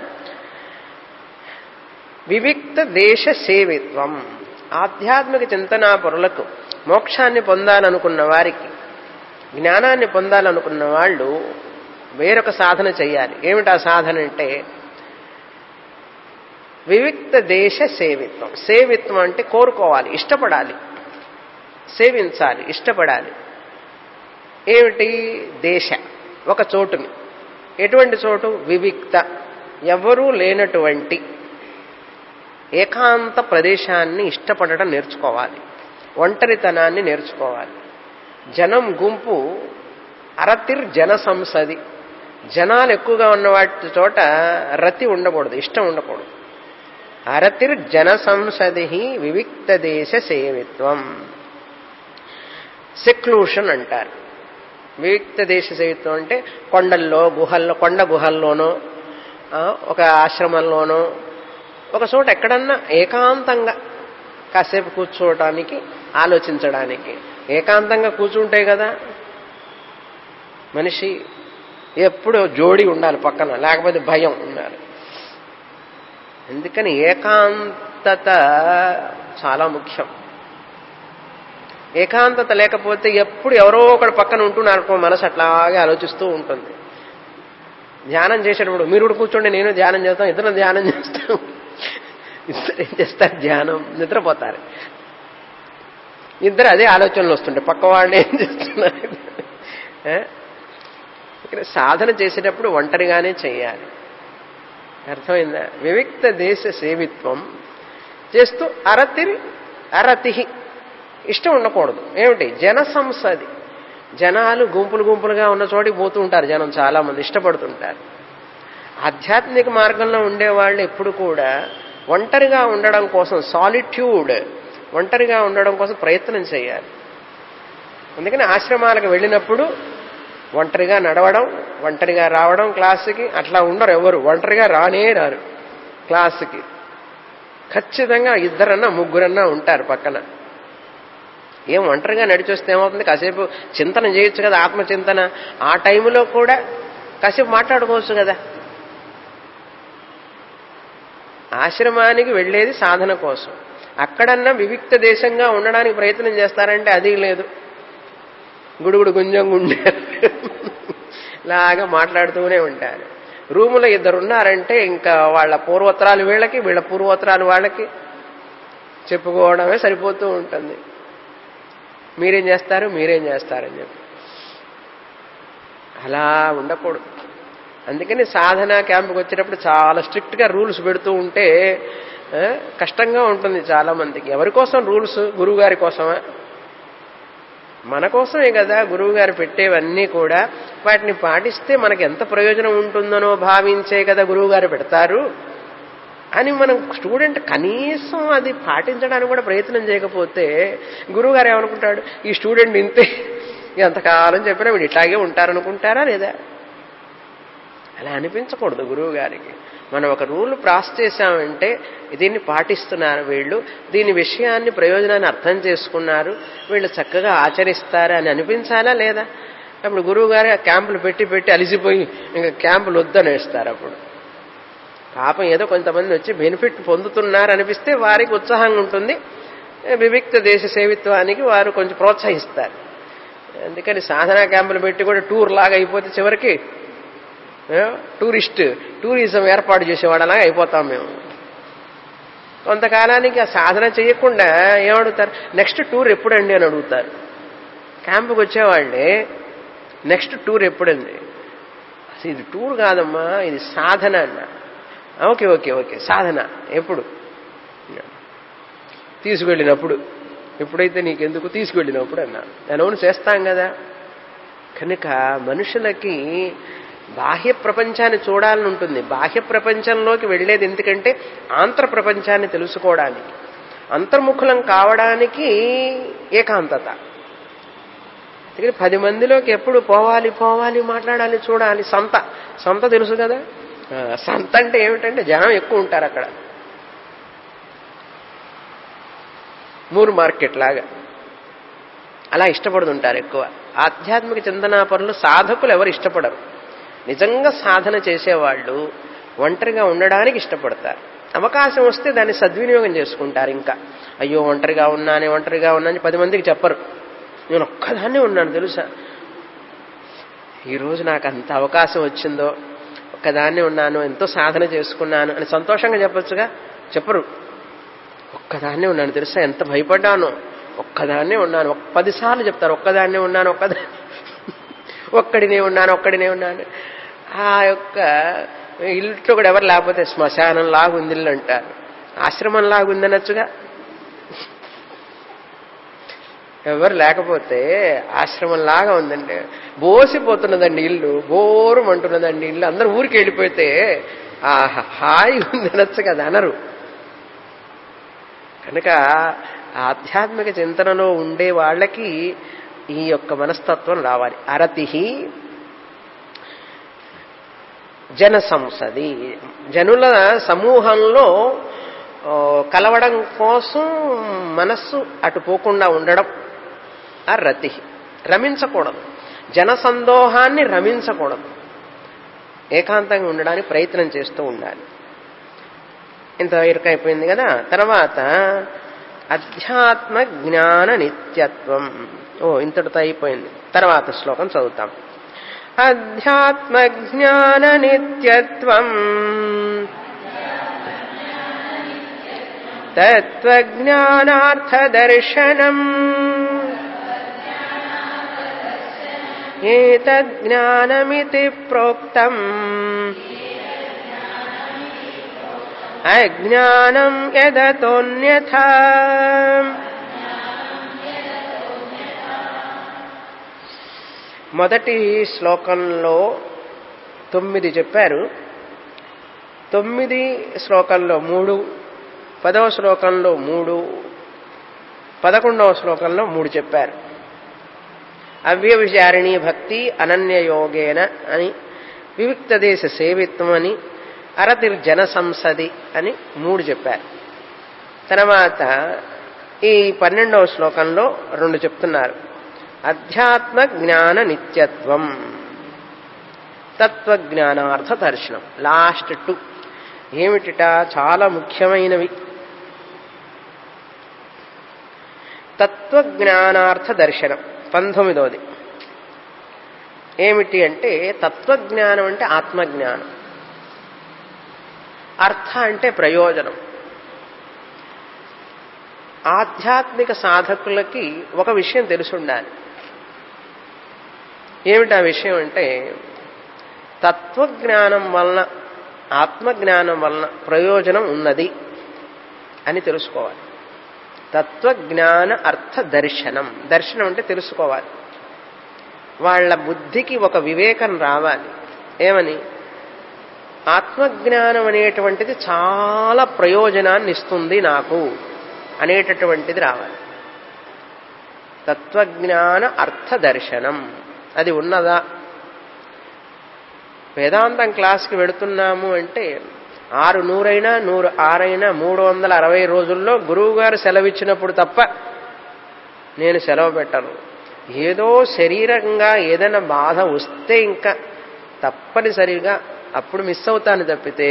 వివిక్త దేశ సేవిత్వం ఆధ్యాత్మిక చింతనా పరులకు మోక్షాన్ని పొందాలనుకున్న వారికి జ్ఞానాన్ని పొందాలనుకున్న వాళ్ళు వేరొక సాధన చేయాలి ఏమిటా సాధన అంటే వివిక్త దేశ సేవిత్వం సేవిత్వం అంటే కోరుకోవాలి ఇష్టపడాలి సేవించాలి ఇష్టపడాలి ఏమిటి దేశ ఒక చోటుని ఎటువంటి చోటు వివిక్త ఎవరూ లేనటువంటి ఏకాంత ప్రదేశాన్ని ఇష్టపడటం నేర్చుకోవాలి ఒంటరితనాన్ని నేర్చుకోవాలి జనం గుంపు అరతిర్ జన సంసది జనాలు ఎక్కువగా ఉన్న వాటి చోట రతి ఉండకూడదు ఇష్టం ఉండకూడదు అరతిర్ జన సంసది వివిక్త దేశ సేవిత్వం సెక్లూషన్ అంటారు వివిక్త దేశ సేవిత్వం అంటే కొండల్లో గుహల్లో కొండ గుహల్లోనో ఒక ఆశ్రమంలోనో ఒక చోట ఎక్కడన్నా ఏకాంతంగా కాసేపు కూర్చోవటానికి ఆలోచించడానికి ఏకాంతంగా కూర్చుంటే కదా మనిషి ఎప్పుడు జోడి ఉండాలి పక్కన లేకపోతే భయం ఉండాలి ఎందుకని ఏకాంతత చాలా ముఖ్యం ఏకాంతత లేకపోతే ఎప్పుడు ఎవరో ఒకడు పక్కన ఉంటున్నారు మనసు అట్లాగే ఆలోచిస్తూ ఉంటుంది ధ్యానం చేసేటప్పుడు మీరు కూడా కూర్చోండి నేను ధ్యానం చేస్తాను ఇద్దరు ధ్యానం చేస్తాం ఇద్దరు ఏం చేస్తారు ధ్యానం నిద్రపోతారు ఇద్దరు అదే ఆలోచనలు వస్తుంటాయి పక్క వాళ్ళు ఏం చేస్తున్నారు ఇక్కడ సాధన చేసేటప్పుడు ఒంటరిగానే చేయాలి అర్థమైందా వివిక్త దేశ సేవిత్వం చేస్తూ అరతి అరతి ఇష్టం ఉండకూడదు ఏమిటి జన సంసది జనాలు గుంపులు గుంపులుగా ఉన్న చోటికి పోతూ ఉంటారు జనం చాలా మంది ఇష్టపడుతుంటారు ఆధ్యాత్మిక మార్గంలో ఉండేవాళ్ళు ఎప్పుడు కూడా ఒంటరిగా ఉండడం కోసం సాలిట్యూడ్ ఒంటరిగా ఉండడం కోసం ప్రయత్నం చేయాలి అందుకని ఆశ్రమాలకు వెళ్ళినప్పుడు ఒంటరిగా నడవడం ఒంటరిగా రావడం క్లాసుకి అట్లా ఉండరు ఎవరు ఒంటరిగా రానే రారు క్లాసుకి ఖచ్చితంగా ఇద్దరన్నా ముగ్గురన్నా ఉంటారు పక్కన ఏం ఒంటరిగా నడిచొస్తే ఏమవుతుంది కాసేపు చింతన చేయొచ్చు కదా ఆత్మచింతన ఆ టైంలో కూడా కాసేపు మాట్లాడుకోవచ్చు కదా ఆశ్రమానికి వెళ్ళేది సాధన కోసం అక్కడన్నా వివిక్త దేశంగా ఉండడానికి ప్రయత్నం చేస్తారంటే అది లేదు గుడుగుడు గుంజం గుండె లాగా మాట్లాడుతూనే ఉంటారు రూములో ఇద్దరు ఉన్నారంటే ఇంకా వాళ్ళ పూర్వోత్తరాలు వీళ్ళకి వీళ్ళ పూర్వోత్తరాలు వాళ్ళకి చెప్పుకోవడమే సరిపోతూ ఉంటుంది మీరేం చేస్తారు మీరేం చేస్తారని చెప్పి అలా ఉండకూడదు అందుకని సాధన క్యాంపుకి వచ్చేటప్పుడు చాలా స్ట్రిక్ట్గా రూల్స్ పెడుతూ ఉంటే ఆ, కష్టంగా ఉంటుంది చాలా మందికి ఎవరి కోసం రూల్స్ గురువు గారి కోసమా మన కోసమే కదా గురువు గారు పెట్టేవన్నీ కూడా వాటిని పాటిస్తే మనకి ఎంత ప్రయోజనం ఉంటుందనో భావించే కదా గురువు గారు పెడతారు అని మనం స్టూడెంట్ కనీసం అది పాటించడానికి కూడా ప్రయత్నం చేయకపోతే గురువు గారు ఏమనుకుంటాడు ఈ స్టూడెంట్ ఇంతే ఎంతకాలం చెప్పినా వీడు ఇట్లాగే ఉంటారనుకుంటారా లేదా అలా అనిపించకూడదు గురువు గారికి మనం ఒక రూల్ ప్రాస్ చేశామంటే దీన్ని పాటిస్తున్నారు వీళ్ళు దీని విషయాన్ని ప్రయోజనాన్ని అర్థం చేసుకున్నారు వీళ్ళు చక్కగా ఆచరిస్తారు అని అనిపించాలా లేదా అప్పుడు గురువు గారు ఆ క్యాంపులు పెట్టి పెట్టి అలిసిపోయి ఇంకా క్యాంపులు వద్దనేస్తారు అప్పుడు పాపం ఏదో కొంతమంది వచ్చి బెనిఫిట్ పొందుతున్నారు అనిపిస్తే వారికి ఉత్సాహంగా ఉంటుంది వివిక్త దేశ సేవిత్వానికి వారు కొంచెం ప్రోత్సహిస్తారు అందుకని సాధనా క్యాంపులు పెట్టి కూడా టూర్ లాగా అయిపోతే చివరికి ఏ, టూరిస్ట్ టూరిజం ఏర్పాటు చేసేవాడలాగా అయిపోతాం మేము కొంతకాలానికి ఆ సాధన చేయకుండా ఏమడుగుతారు నెక్స్ట్ టూర్ ఎప్పుడండి అని అడుగుతారు క్యాంపుకి వచ్చేవాళ్ళే నెక్స్ట్ టూర్ ఎప్పుడండి అసలు ఇది టూర్ కాదమ్మా ఇది సాధన అన్న ఓకే ఓకే ఓకే సాధన ఎప్పుడు తీసుకెళ్ళినప్పుడు ఎప్పుడైతే నీకెందుకు తీసుకెళ్ళినప్పుడు అన్నా అనౌన్స్ చేస్తాం కదా కనుక మనుషులకి బాహ్య ప్రపంచాన్ని చూడాలని ఉంటుంది బాహ్య ప్రపంచంలోకి వెళ్ళేది ఎందుకంటే ఆంతర ప్రపంచాన్ని తెలుసుకోవడానికి అంతర్ముఖులం కావడానికి ఏకాంతత అందుకని పది మందిలోకి ఎప్పుడు పోవాలి పోవాలి మాట్లాడాలి చూడాలి సంత సంత తెలుసు కదా ఆ, సంత అంటే ఏమిటంటే జనం ఎక్కువ ఉంటారు అక్కడ మూరు మార్కెట్ లాగా అలా ఇష్టపడుతుంటారు ఎక్కువ ఆధ్యాత్మిక చింతనాపరులు సాధకులు ఎవరు ఇష్టపడరు నిజంగా సాధన చేసేవాళ్ళు ఒంటరిగా ఉండడానికి ఇష్టపడతారు అవకాశం వస్తే దాన్ని సద్వినియోగం చేసుకుంటారు ఇంకా అయ్యో ఒంటరిగా ఉన్నానే ఒంటరిగా ఉన్నానని పది మందికి చెప్పరు నేను ఒక్కదాన్నే ఉన్నాను తెలుసా ఈరోజు నాకు అంత అవకాశం వచ్చిందో ఒక్కదాన్నే ఉన్నాను ఎంతో సాధన చేసుకున్నాను అని సంతోషంగా చెప్పొచ్చుగా చెప్పరు ఒక్కదాన్నే ఉన్నాను తెలుసా ఎంత భయపడ్డాను ఒక్కదాన్నే ఉన్నాను ఒక్క పదిసార్లు చెప్తారు ఒక్కదాన్నే ఉన్నాను ఒక్కదా ఒక్కడినే ఉన్నాను ఒక్కడినే ఉన్నాను ఆ యొక్క ఇల్లులో కూడా ఎవరు లేకపోతే శ్మశానం లాగుంది ఇల్లు అంటారు ఆశ్రమం లాగుంది అనొచ్చుగా ఎవరు లేకపోతే ఆశ్రమం లాగా ఉందండి బోసిపోతున్నదండి ఇల్లు బోరం అంటున్నదండి ఇల్లు అందరూ ఊరికి వెళ్ళిపోతే ఆ హాయి ఉంది అనొచ్చు కదా అనరు కనుక ఆధ్యాత్మిక చింతనలో ఉండే వాళ్ళకి ఈ యొక్క మనస్తత్వం రావాలి అరతి జన సంసది జనుల సమూహంలో ఆ, కలవడం కోసం మనస్సు అటు పోకుండా ఉండడం ఆ రతి రమించకూడదు జన సందోహాన్ని రమించకూడదు ఏకాంతంగా ఉండడానికి ప్రయత్నం చేస్తూ ఉండాలి ఇంత ఇరుకైపోయింది కదా తర్వాత అధ్యాత్మ జ్ఞాన నిత్యత్వం ఓ ఇంతటితో అయిపోయింది తర్వాత శ్లోకం చదువుతాం అధ్యాత్మ జ్ఞాన నిత్యత్వం తత్వజ్ఞానార్థదర్శనం ఏతజ్ఞానమితి ప్రోక్తం అజ్ఞానం యదతోన్యథా మొదటి శ్లోకంలో తొమ్మిది చెప్పారు తొమ్మిది శ్లోకంలో మూడు పదవ శ్లోకంలో మూడు పదకొండవ శ్లోకంలో మూడు చెప్పారు అవ్యవిచారిణీ భక్తి అనన్యయోగేన అని వివిక్త దేశ సేవిత్వం అని అరతిర్జన సంసది అని మూడు చెప్పారు తర్వాత ఈ పన్నెండవ శ్లోకంలో రెండు చెప్తున్నారు అధ్యాత్మ జ్ఞాన నిత్యత్వం తత్వజ్ఞానార్థ దర్శనం లాస్ట్ టు ఏమిటిట చాలా ముఖ్యమైనవి తత్వజ్ఞానార్థ దర్శనం పంతొమ్మిదవది ఏమిటి అంటే తత్వజ్ఞానం అంటే ఆత్మజ్ఞానం అర్థ అంటే ప్రయోజనం ఆధ్యాత్మిక సాధకులకి ఒక విషయం తెలుసుండాలి ఏమిటి ఆ విషయం అంటే తత్వజ్ఞానం వలన ఆత్మజ్ఞానం వలన ప్రయోజనం ఉన్నది అని తెలుసుకోవాలి తత్వజ్ఞాన అర్థ దర్శనం దర్శనం అంటే తెలుసుకోవాలి వాళ్ళ బుద్ధికి ఒక వివేకం రావాలి ఏమని ఆత్మజ్ఞానం అనేటువంటిది చాలా ప్రయోజనాన్ని ఇస్తుంది నాకు అనేటటువంటిది రావాలి తత్వజ్ఞాన అర్థ దర్శనం అది ఉన్నదా వేదాంతం క్లాస్కి వెడుతున్నాము అంటే ఆరు నూరైనా నూరు ఆరైనా మూడు వందల అరవై రోజుల్లో గురువు గారు సెలవిచ్చినప్పుడు తప్ప నేను సెలవు పెట్టను ఏదో శరీరంగా ఏదైనా బాధ వస్తే ఇంకా తప్పనిసరిగా అప్పుడు మిస్ అవుతాను తప్పితే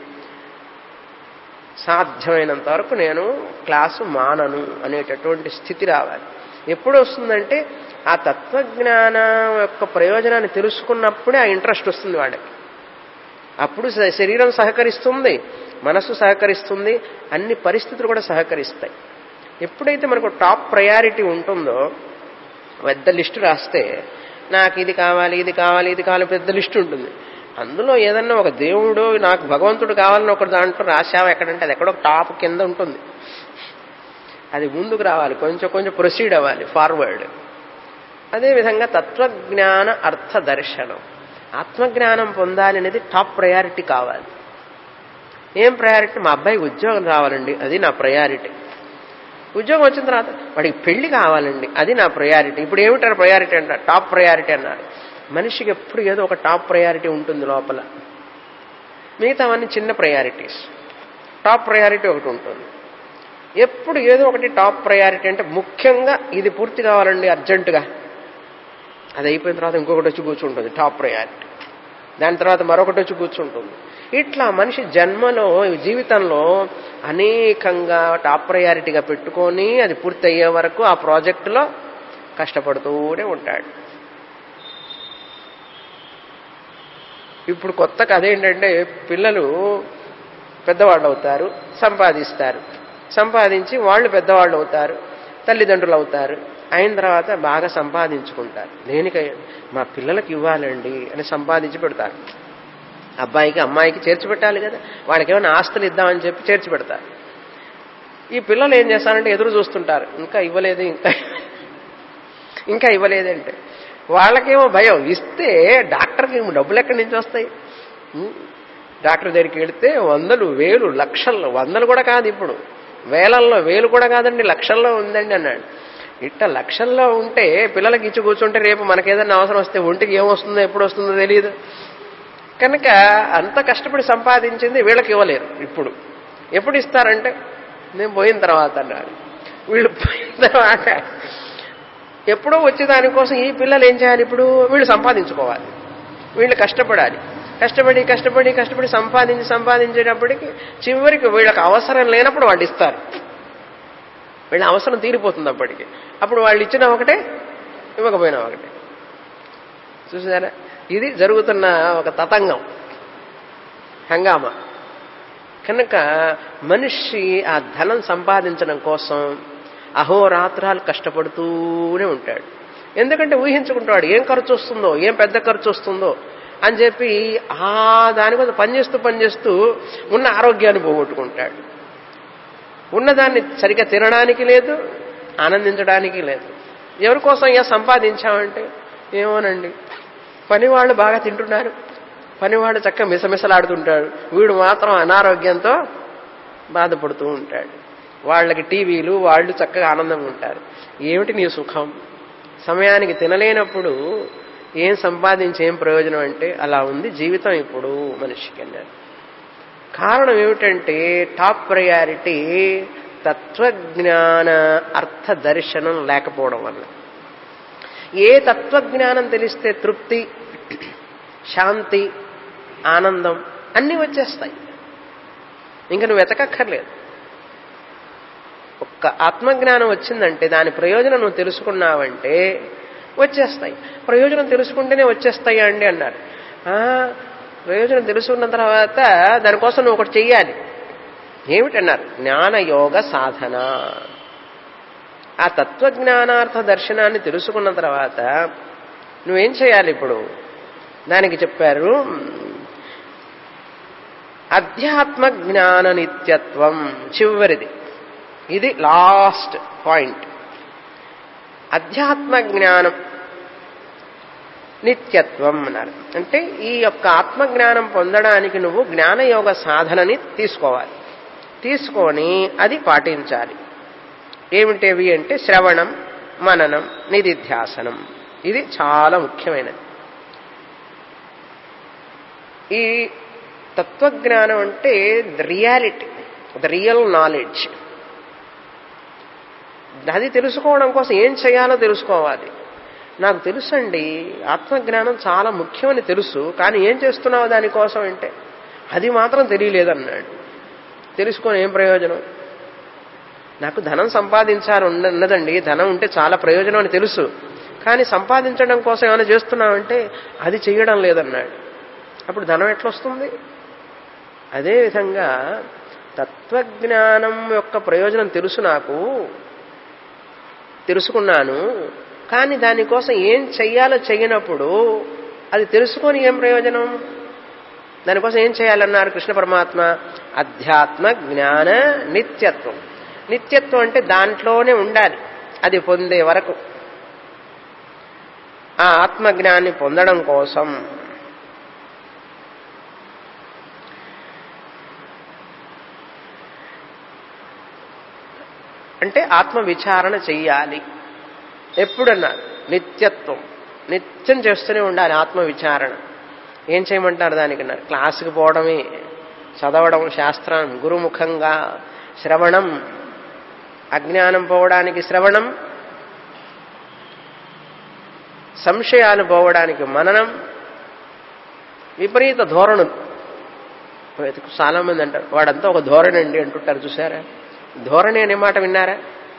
సాధ్యమైనంత వరకు నేను క్లాసు మానను అనేటటువంటి స్థితి రావాలి ఎప్పుడు వస్తుందంటే ఆ తత్వజ్ఞానం యొక్క ప్రయోజనాన్ని తెలుసుకున్నప్పుడే ఆ ఇంట్రెస్ట్ వస్తుంది వాడికి అప్పుడు శరీరం సహకరిస్తుంది మనస్సు సహకరిస్తుంది అన్ని పరిస్థితులు కూడా సహకరిస్తాయి ఎప్పుడైతే మనకు టాప్ ప్రయారిటీ ఉంటుందో పెద్ద లిస్టు రాస్తే నాకు ఇది కావాలి ఇది కావాలి ఇది కావాలి పెద్ద లిస్టు ఉంటుంది అందులో ఏదన్నా ఒక దేవుడు నాకు భగవంతుడు కావాలని ఒక దాంట్లో రాశావు ఎక్కడంటే అది ఎక్కడో టాప్ కింద ఉంటుంది అది ముందుకు రావాలి కొంచెం కొంచెం ప్రొసీడ్ అవ్వాలి ఫార్వర్డ్ అదేవిధంగా తత్వజ్ఞాన అర్థ దర్శనం ఆత్మజ్ఞానం పొందాలి అనేది టాప్ ప్రయారిటీ కావాలి ఏం ప్రయారిటీ మా అబ్బాయికి ఉద్యోగం రావాలండి అది నా ప్రయారిటీ ఉద్యోగం వచ్చిన తర్వాత వాడికి పెళ్లి కావాలండి అది నా ప్రయారిటీ ఇప్పుడు ఏమిటారు ప్రయారిటీ అంటారు టాప్ ప్రయారిటీ అన్నారు మనిషికి ఎప్పుడు ఏదో ఒక టాప్ ప్రయారిటీ ఉంటుంది లోపల మిగతావన్నీ చిన్న ప్రయారిటీస్ టాప్ ప్రయారిటీ ఒకటి ఉంటుంది ఎప్పుడు ఏదో ఒకటి టాప్ ప్రయారిటీ అంటే ముఖ్యంగా ఇది పూర్తి కావాలండి అర్జెంటుగా అది అయిపోయిన తర్వాత ఇంకొకటి వచ్చి కూర్చుంటుంది టాప్ ప్రయారిటీ దాని తర్వాత మరొకటి వచ్చి కూర్చుంటుంది ఇట్లా మనిషి జన్మలో జీవితంలో అనేకంగా టాప్ ప్రయారిటీగా పెట్టుకొని అది పూర్తి అయ్యే వరకు ఆ ప్రాజెక్టులో కష్టపడుతూనే ఉంటాడు ఇప్పుడు కొత్త కథ ఏంటంటే పిల్లలు పెద్దవాళ్ళు అవుతారు సంపాదిస్తారు సంపాదించి వాళ్ళు పెద్దవాళ్ళు అవుతారు తల్లిదండ్రులు అవుతారు అయిన తర్వాత బాగా సంపాదించుకుంటారు దేనికై మా పిల్లలకి ఇవ్వాలండి అని సంపాదించి పెడతారు అబ్బాయికి అమ్మాయికి చేర్చి పెట్టాలి కదా వాళ్ళకి ఏమైనా ఆస్తులు ఇద్దామని చెప్పి చేర్చి పెడతారు ఈ పిల్లలు ఏం చేస్తారంటే ఎదురు చూస్తుంటారు ఇంకా ఇవ్వలేదు ఇంకా ఇంకా ఇవ్వలేదంటే వాళ్ళకేమో భయం ఇస్తే డాక్టర్కి డబ్బులు ఎక్కడి నుంచి వస్తాయి డాక్టర్ దగ్గరికి వెళితే వందలు వేలు లక్షలు వందలు కూడా కాదు ఇప్పుడు వేలల్లో వేలు కూడా కాదండి లక్షల్లో ఉందండి అన్నాడు ఇట్ట లక్షల్లో ఉంటే పిల్లలకి ఇచ్చి కూర్చుంటే రేపు మనకేదన్నా అవసరం వస్తే ఒంటికి ఏమొస్తుందో ఎప్పుడు వస్తుందో తెలియదు కనుక అంత కష్టపడి సంపాదించింది వీళ్ళకి ఇవ్వలేరు ఇప్పుడు ఎప్పుడు ఇస్తారంటే నేను పోయిన తర్వాత అన్నాడు వీళ్ళు పోయిన తర్వాత ఎప్పుడో వచ్చే దానికోసం ఈ పిల్లలు ఏం చేయాలి ఇప్పుడు వీళ్ళు సంపాదించుకోవాలి వీళ్ళు కష్టపడాలి కష్టపడి కష్టపడి కష్టపడి సంపాదించి సంపాదించేటప్పటికి చివరికి వీళ్ళకి అవసరం లేనప్పుడు వాళ్ళు ఇస్తారు వీళ్ళ అవసరం తీరిపోతుంది అప్పటికి అప్పుడు వాళ్ళు ఇచ్చిన ఒకటే ఇవ్వకపోయినా ఒకటే చూసారా ఇది జరుగుతున్న ఒక తతంగం హంగామా కనుక మనిషి ఆ ధనం సంపాదించడం కోసం అహోరాత్రాలు కష్టపడుతూనే ఉంటాడు ఎందుకంటే ఊహించుకుంటాడు ఏం ఖర్చు వస్తుందో ఏం పెద్ద ఖర్చు వస్తుందో అని చెప్పి ఆ దానికోసం పనిచేస్తూ పనిచేస్తూ ఉన్న ఆరోగ్యాన్ని పోగొట్టుకుంటాడు ఉన్నదాన్ని సరిగ్గా తినడానికి లేదు ఆనందించడానికి లేదు ఎవరి కోసం ఏ సంపాదించామంటే ఏమోనండి పని వాళ్ళు బాగా తింటున్నారు పనివాడు చక్క మిసమిసలాడుతుంటాడు వీడు మాత్రం అనారోగ్యంతో బాధపడుతూ ఉంటాడు వాళ్ళకి టీవీలు వాళ్ళు చక్కగా ఆనందంగా ఉంటారు ఏమిటి నీ సుఖం సమయానికి తినలేనప్పుడు ఏం సంపాదించి ఏం ప్రయోజనం అంటే అలా ఉంది జీవితం ఇప్పుడు మనిషికి అన్నారు కారణం ఏమిటంటే టాప్ ప్రయారిటీ తత్వజ్ఞాన అర్థ దర్శనం లేకపోవడం వల్ల ఏ తత్వజ్ఞానం తెలిస్తే తృప్తి శాంతి ఆనందం అన్నీ వచ్చేస్తాయి ఇంకా నువ్వు వెతకక్కర్లేదు ఒక్క ఆత్మజ్ఞానం వచ్చిందంటే దాని ప్రయోజనం నువ్వు తెలుసుకున్నావంటే వచ్చేస్తాయి ప్రయోజనం తెలుసుకుంటేనే వచ్చేస్తాయి అండి అన్నారు ఆ, ప్రయోజనం తెలుసుకున్న తర్వాత దానికోసం నువ్వు ఒకటి చెయ్యాలి ఏమిటన్నారు జ్ఞానయోగ సాధన ఆ తత్వజ్ఞానార్థ దర్శనాన్ని తెలుసుకున్న తర్వాత నువ్వేం చేయాలి ఇప్పుడు దానికి చెప్పారు అధ్యాత్మ జ్ఞాన నిత్యత్వం చివరిది ఇది లాస్ట్ పాయింట్ అధ్యాత్మ జ్ఞానం నిత్యత్వం అన్నారు అంటే ఈ యొక్క ఆత్మజ్ఞానం పొందడానికి నువ్వు జ్ఞానయోగ సాధనని తీసుకోవాలి తీసుకొని అది పాటించాలి ఏమిటేవి అంటే శ్రవణం మననం నిధిధ్యాసనం ఇది చాలా ముఖ్యమైనది ఈ తత్వజ్ఞానం అంటే the reality the real knowledge అది తెలుసుకోవడం కోసం ఏం చేయాలో తెలుసుకోవాలి నాకు తెలుసండి ఆత్మజ్ఞానం చాలా ముఖ్యమని తెలుసు కానీ ఏం చేస్తున్నావు దానికోసం అంటే అది మాత్రం తెలియలేదన్నాడు తెలుసుకొని ఏం ప్రయోజనం నాకు ధనం సంపాదించాలి ఉన్న- ఉన్నదండి ధనం ఉంటే చాలా ప్రయోజనం అని తెలుసు కానీ సంపాదించడం కోసం ఏమైనా చేస్తున్నావంటే అది చేయడం లేదన్నాడు అప్పుడు ధనం ఎట్లొస్తుంది అదేవిధంగా తత్వజ్ఞానం యొక్క ప్రయోజనం తెలుసు నాకు తెలుసుకున్నాను కానీ దానికోసం ఏం చెయ్యాలో చెయ్యనప్పుడు అది తెలుసుకొని ఏం ప్రయోజనం దానికోసం ఏం చేయాలన్నారు కృష్ణ పరమాత్మ అధ్యాత్మ జ్ఞాన నిత్యత్వం నిత్యత్వం అంటే దాంట్లోనే ఉండాలి అది పొందే వరకు ఆ ఆత్మజ్ఞాన్ని పొందడం కోసం అంటే ఆత్మ విచారణ చెయ్యాలి ఎప్పుడన్నారు నిత్యత్వం నిత్యం చేస్తూనే ఉండాలి ఆత్మ విచారణ ఏం చేయమంటారు దానికి అన్నారు క్లాసుకి పోవడమే చదవడం శాస్త్రం గురుముఖంగా శ్రవణం అజ్ఞానం పోవడానికి శ్రవణం సంశయాలు పోవడానికి మననం విపరీత ధోరణులు చాలా మంది అంటారు వాడంతా ఒక ధోరణి అండి అంటుంటారు చూసారా ధోరణి అనే మాట విన్నారా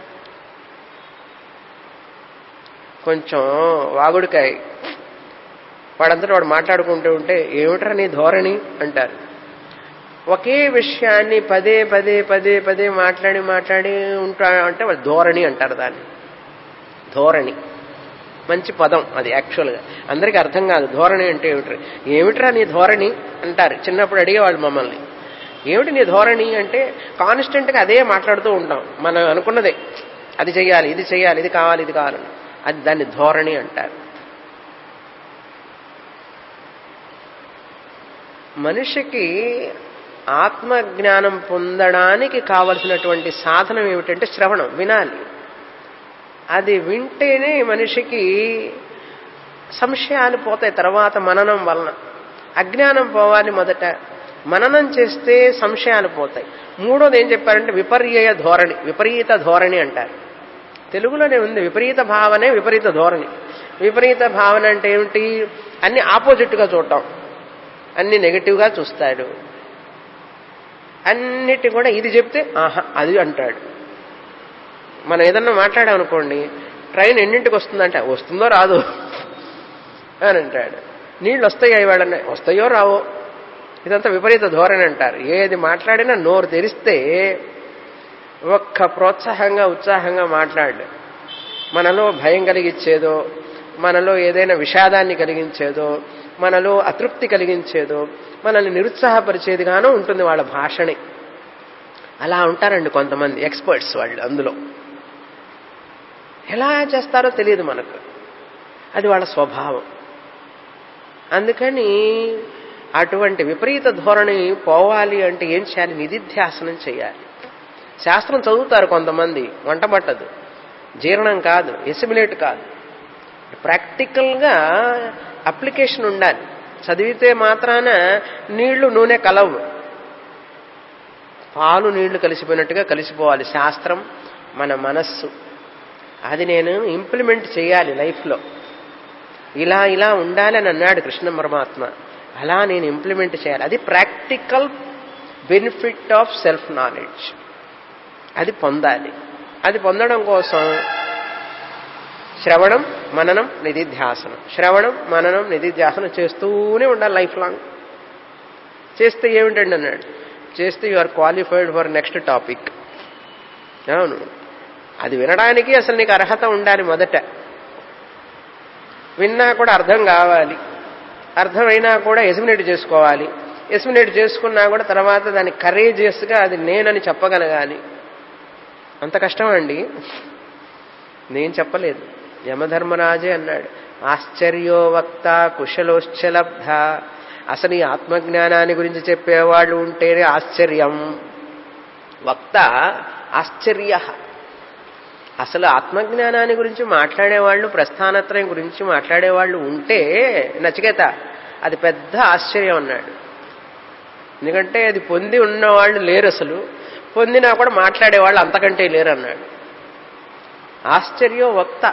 కొంచెం వాగుడికాయ వాడంతటా వాడు మాట్లాడుకుంటూ ఉంటే ఏమిట్రా నీ ధోరణి అంటారు ఒకే విషయాన్ని పదే పదే పదే పదే మాట్లాడి మాట్లాడి ఉంటా అంటే వాళ్ళు ధోరణి అంటారు దాన్ని ధోరణి మంచి పదం అది యాక్చువల్గా అందరికీ అర్థం కాదు ధోరణి అంటే ఏమిట్రా ఏమిట్రా నీ ధోరణి అంటారు చిన్నప్పుడు అడిగేవాళ్ళు మమ్మల్ని ఏమిటి నీ ధోరణి అంటే కాన్స్టెంట్గా అదే మాట్లాడుతూ ఉంటాం మనం అనుకున్నదే అది చెయ్యాలి ఇది చెయ్యాలి ఇది కావాలి ఇది కావాలని అది దాన్ని ధోరణి అంటారు మనిషికి ఆత్మజ్ఞానం పొందడానికి కావలసినటువంటి సాధనం ఏమిటంటే శ్రవణం వినాలి అది వింటేనే మనిషికి సంశయాలు పోతాయి తర్వాత మననం వలన అజ్ఞానం పోవాలి మొదట మననం చేస్తే సంశయాలు పోతాయి మూడోది ఏం చెప్పారంటే విపర్యయ ధోరణి విపరీత ధోరణి అంటారు తెలుగులోనే ఉంది విపరీత భావనే విపరీత ధోరణి విపరీత భావన అంటే ఏమిటి అన్ని ఆపోజిట్గా చూడటం అన్ని నెగటివ్గా చూస్తాడు అన్నిటి కూడా ఇది చెప్తే ఆహా అది అంటాడు మనం ఏదన్నా మాట్లాడామనుకోండి ట్రైన్ ఎన్నింటికి వస్తుందంటే వస్తుందో రాదు అని అంటాడు నీళ్ళు వస్తాయో ఇవాళ వస్తాయో రావో ఇదంతా విపరీత ధోరణి అంటారు ఏది మాట్లాడినా నోరు తెరిస్తే ఒక్క ప్రోత్సాహంగా ఉత్సాహంగా మాట్లాడు మనలో భయం కలిగించేదో మనలో ఏదైనా విషాదాన్ని కలిగించేదో మనలో అతృప్తి కలిగించేదో మనల్ని నిరుత్సాహపరిచేదిగానో ఉంటుంది వాళ్ళ భాషని అలా ఉంటారండి కొంతమంది ఎక్స్పర్ట్స్ వాళ్ళు అందులో ఎలా చేస్తారో తెలియదు మనకు అది వాళ్ళ స్వభావం అందుకని అటువంటి విపరీత ధోరణి పోవాలి అంటే ఏం చేయాలి నిధిధ్యాసనం చేయాలి శాస్త్రం చదువుతారు కొంతమంది వంట పట్టదు జీర్ణం కాదు ఎసిమిలేట్ కాదు ప్రాక్టికల్గా అప్లికేషన్ ఉండాలి చదివితే మాత్రాన నీళ్లు నూనె కలవు పాలు నీళ్లు కలిసిపోయినట్టుగా కలిసిపోవాలి శాస్త్రం మన మనస్సు అది నేను ఇంప్లిమెంట్ చేయాలి లైఫ్లో ఇలా ఇలా ఉండాలి అని అన్నాడు కృష్ణ పరమాత్మ అలా నేను ఇంప్లిమెంట్ చేయాలి అది practical benefit of self knowledge అది పొందాలి అది పొందడం కోసం శ్రవణం మననం నిధిధ్యాసనం శ్రవణం మననం నిధిధ్యాసనం చేస్తూనే ఉండాలి లైఫ్ లాంగ్ చేస్తే ఏమిటండి అన్నాడు చేస్తే you are qualified for next topic అవును అది వినడానికి అసలు నీకు అర్హత ఉండాలి మొదట విన్నా కూడా అర్థం కావాలి అర్థమైనా కూడా ఎసిమినేట్ చేసుకోవాలి ఎసిమినేట్ చేసుకున్నా కూడా తర్వాత దాన్ని కరేజియస్గా అది నేనని చెప్పగలగాలి అంత కష్టం అండి నేను చెప్పలేదు యమధర్మరాజే అన్నాడు ఆశ్చర్యో వక్త కుశలోశ్చలబ్ధ అసలు ఈ ఆత్మజ్ఞానాన్ని గురించి చెప్పేవాళ్ళు ఉంటేనే ఆశ్చర్యం వక్త ఆశ్చర్య అసలు ఆత్మజ్ఞానాన్ని గురించి మాట్లాడేవాళ్ళు ప్రస్థానత్రయం గురించి మాట్లాడేవాళ్ళు ఉంటే నచికేత అది పెద్ద ఆశ్చర్యం అన్నాడు ఎందుకంటే అది పొంది ఉన్నవాళ్ళు లేరు అసలు పొందినా కూడా మాట్లాడేవాళ్ళు అంతకంటే లేరు అన్నాడు ఆశ్చర్యో వక్త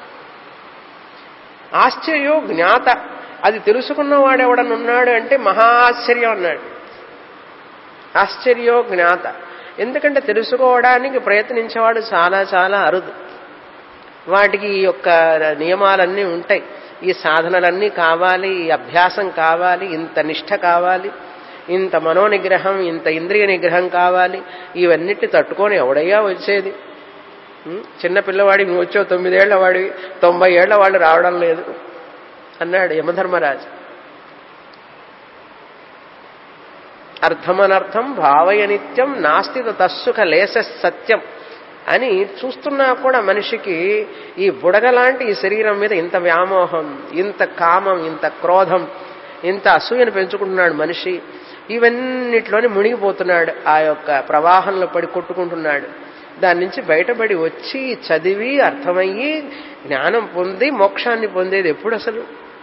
ఆశ్చర్యో జ్ఞాత అది తెలుసుకున్నవాడు ఎవడనున్నాడు అంటే మహా ఆశ్చర్యం అన్నాడు ఆశ్చర్యో జ్ఞాత ఎందుకంటే తెలుసుకోవడానికి ప్రయత్నించేవాడు చాలా చాలా అరుదు వాటికి ఈ యొక్క నియమాలన్నీ ఉంటాయి ఈ సాధనలన్నీ కావాలి ఈ అభ్యాసం కావాలి ఇంత నిష్ట కావాలి ఇంత మనోనిగ్రహం ఇంత ఇంద్రియ నిగ్రహం కావాలి ఇవన్నిటిని తట్టుకొని ఎవడయ్యా వచ్చేది చిన్న పిల్లవాడికి నువ్వు వచ్చావు తొమ్మిదేళ్ల వాడివి తొంభై ఏళ్ల వాళ్ళు రావడం లేదు అన్నాడు యమధర్మరాజు అర్థమనర్థం భావయ నిత్యం నాస్తి తస్సుఖ లేస సత్యం అని చూస్తున్నా కూడా మనిషికి ఈ బుడగలాంటి ఈ శరీరం మీద ఇంత వ్యామోహం ఇంత కామం ఇంత క్రోధం ఇంత అసూయను పెంచుకుంటున్నాడు మనిషి ఇవన్నిట్లోనే మునిగిపోతున్నాడు ఆ యొక్క ప్రవాహంలో పడి కొట్టుకుంటున్నాడు దాని నుంచి బయటపడి వచ్చి చదివి అర్థమయ్యి జ్ఞానం పొంది మోక్షాన్ని పొందేది ఎప్పుడు అసలు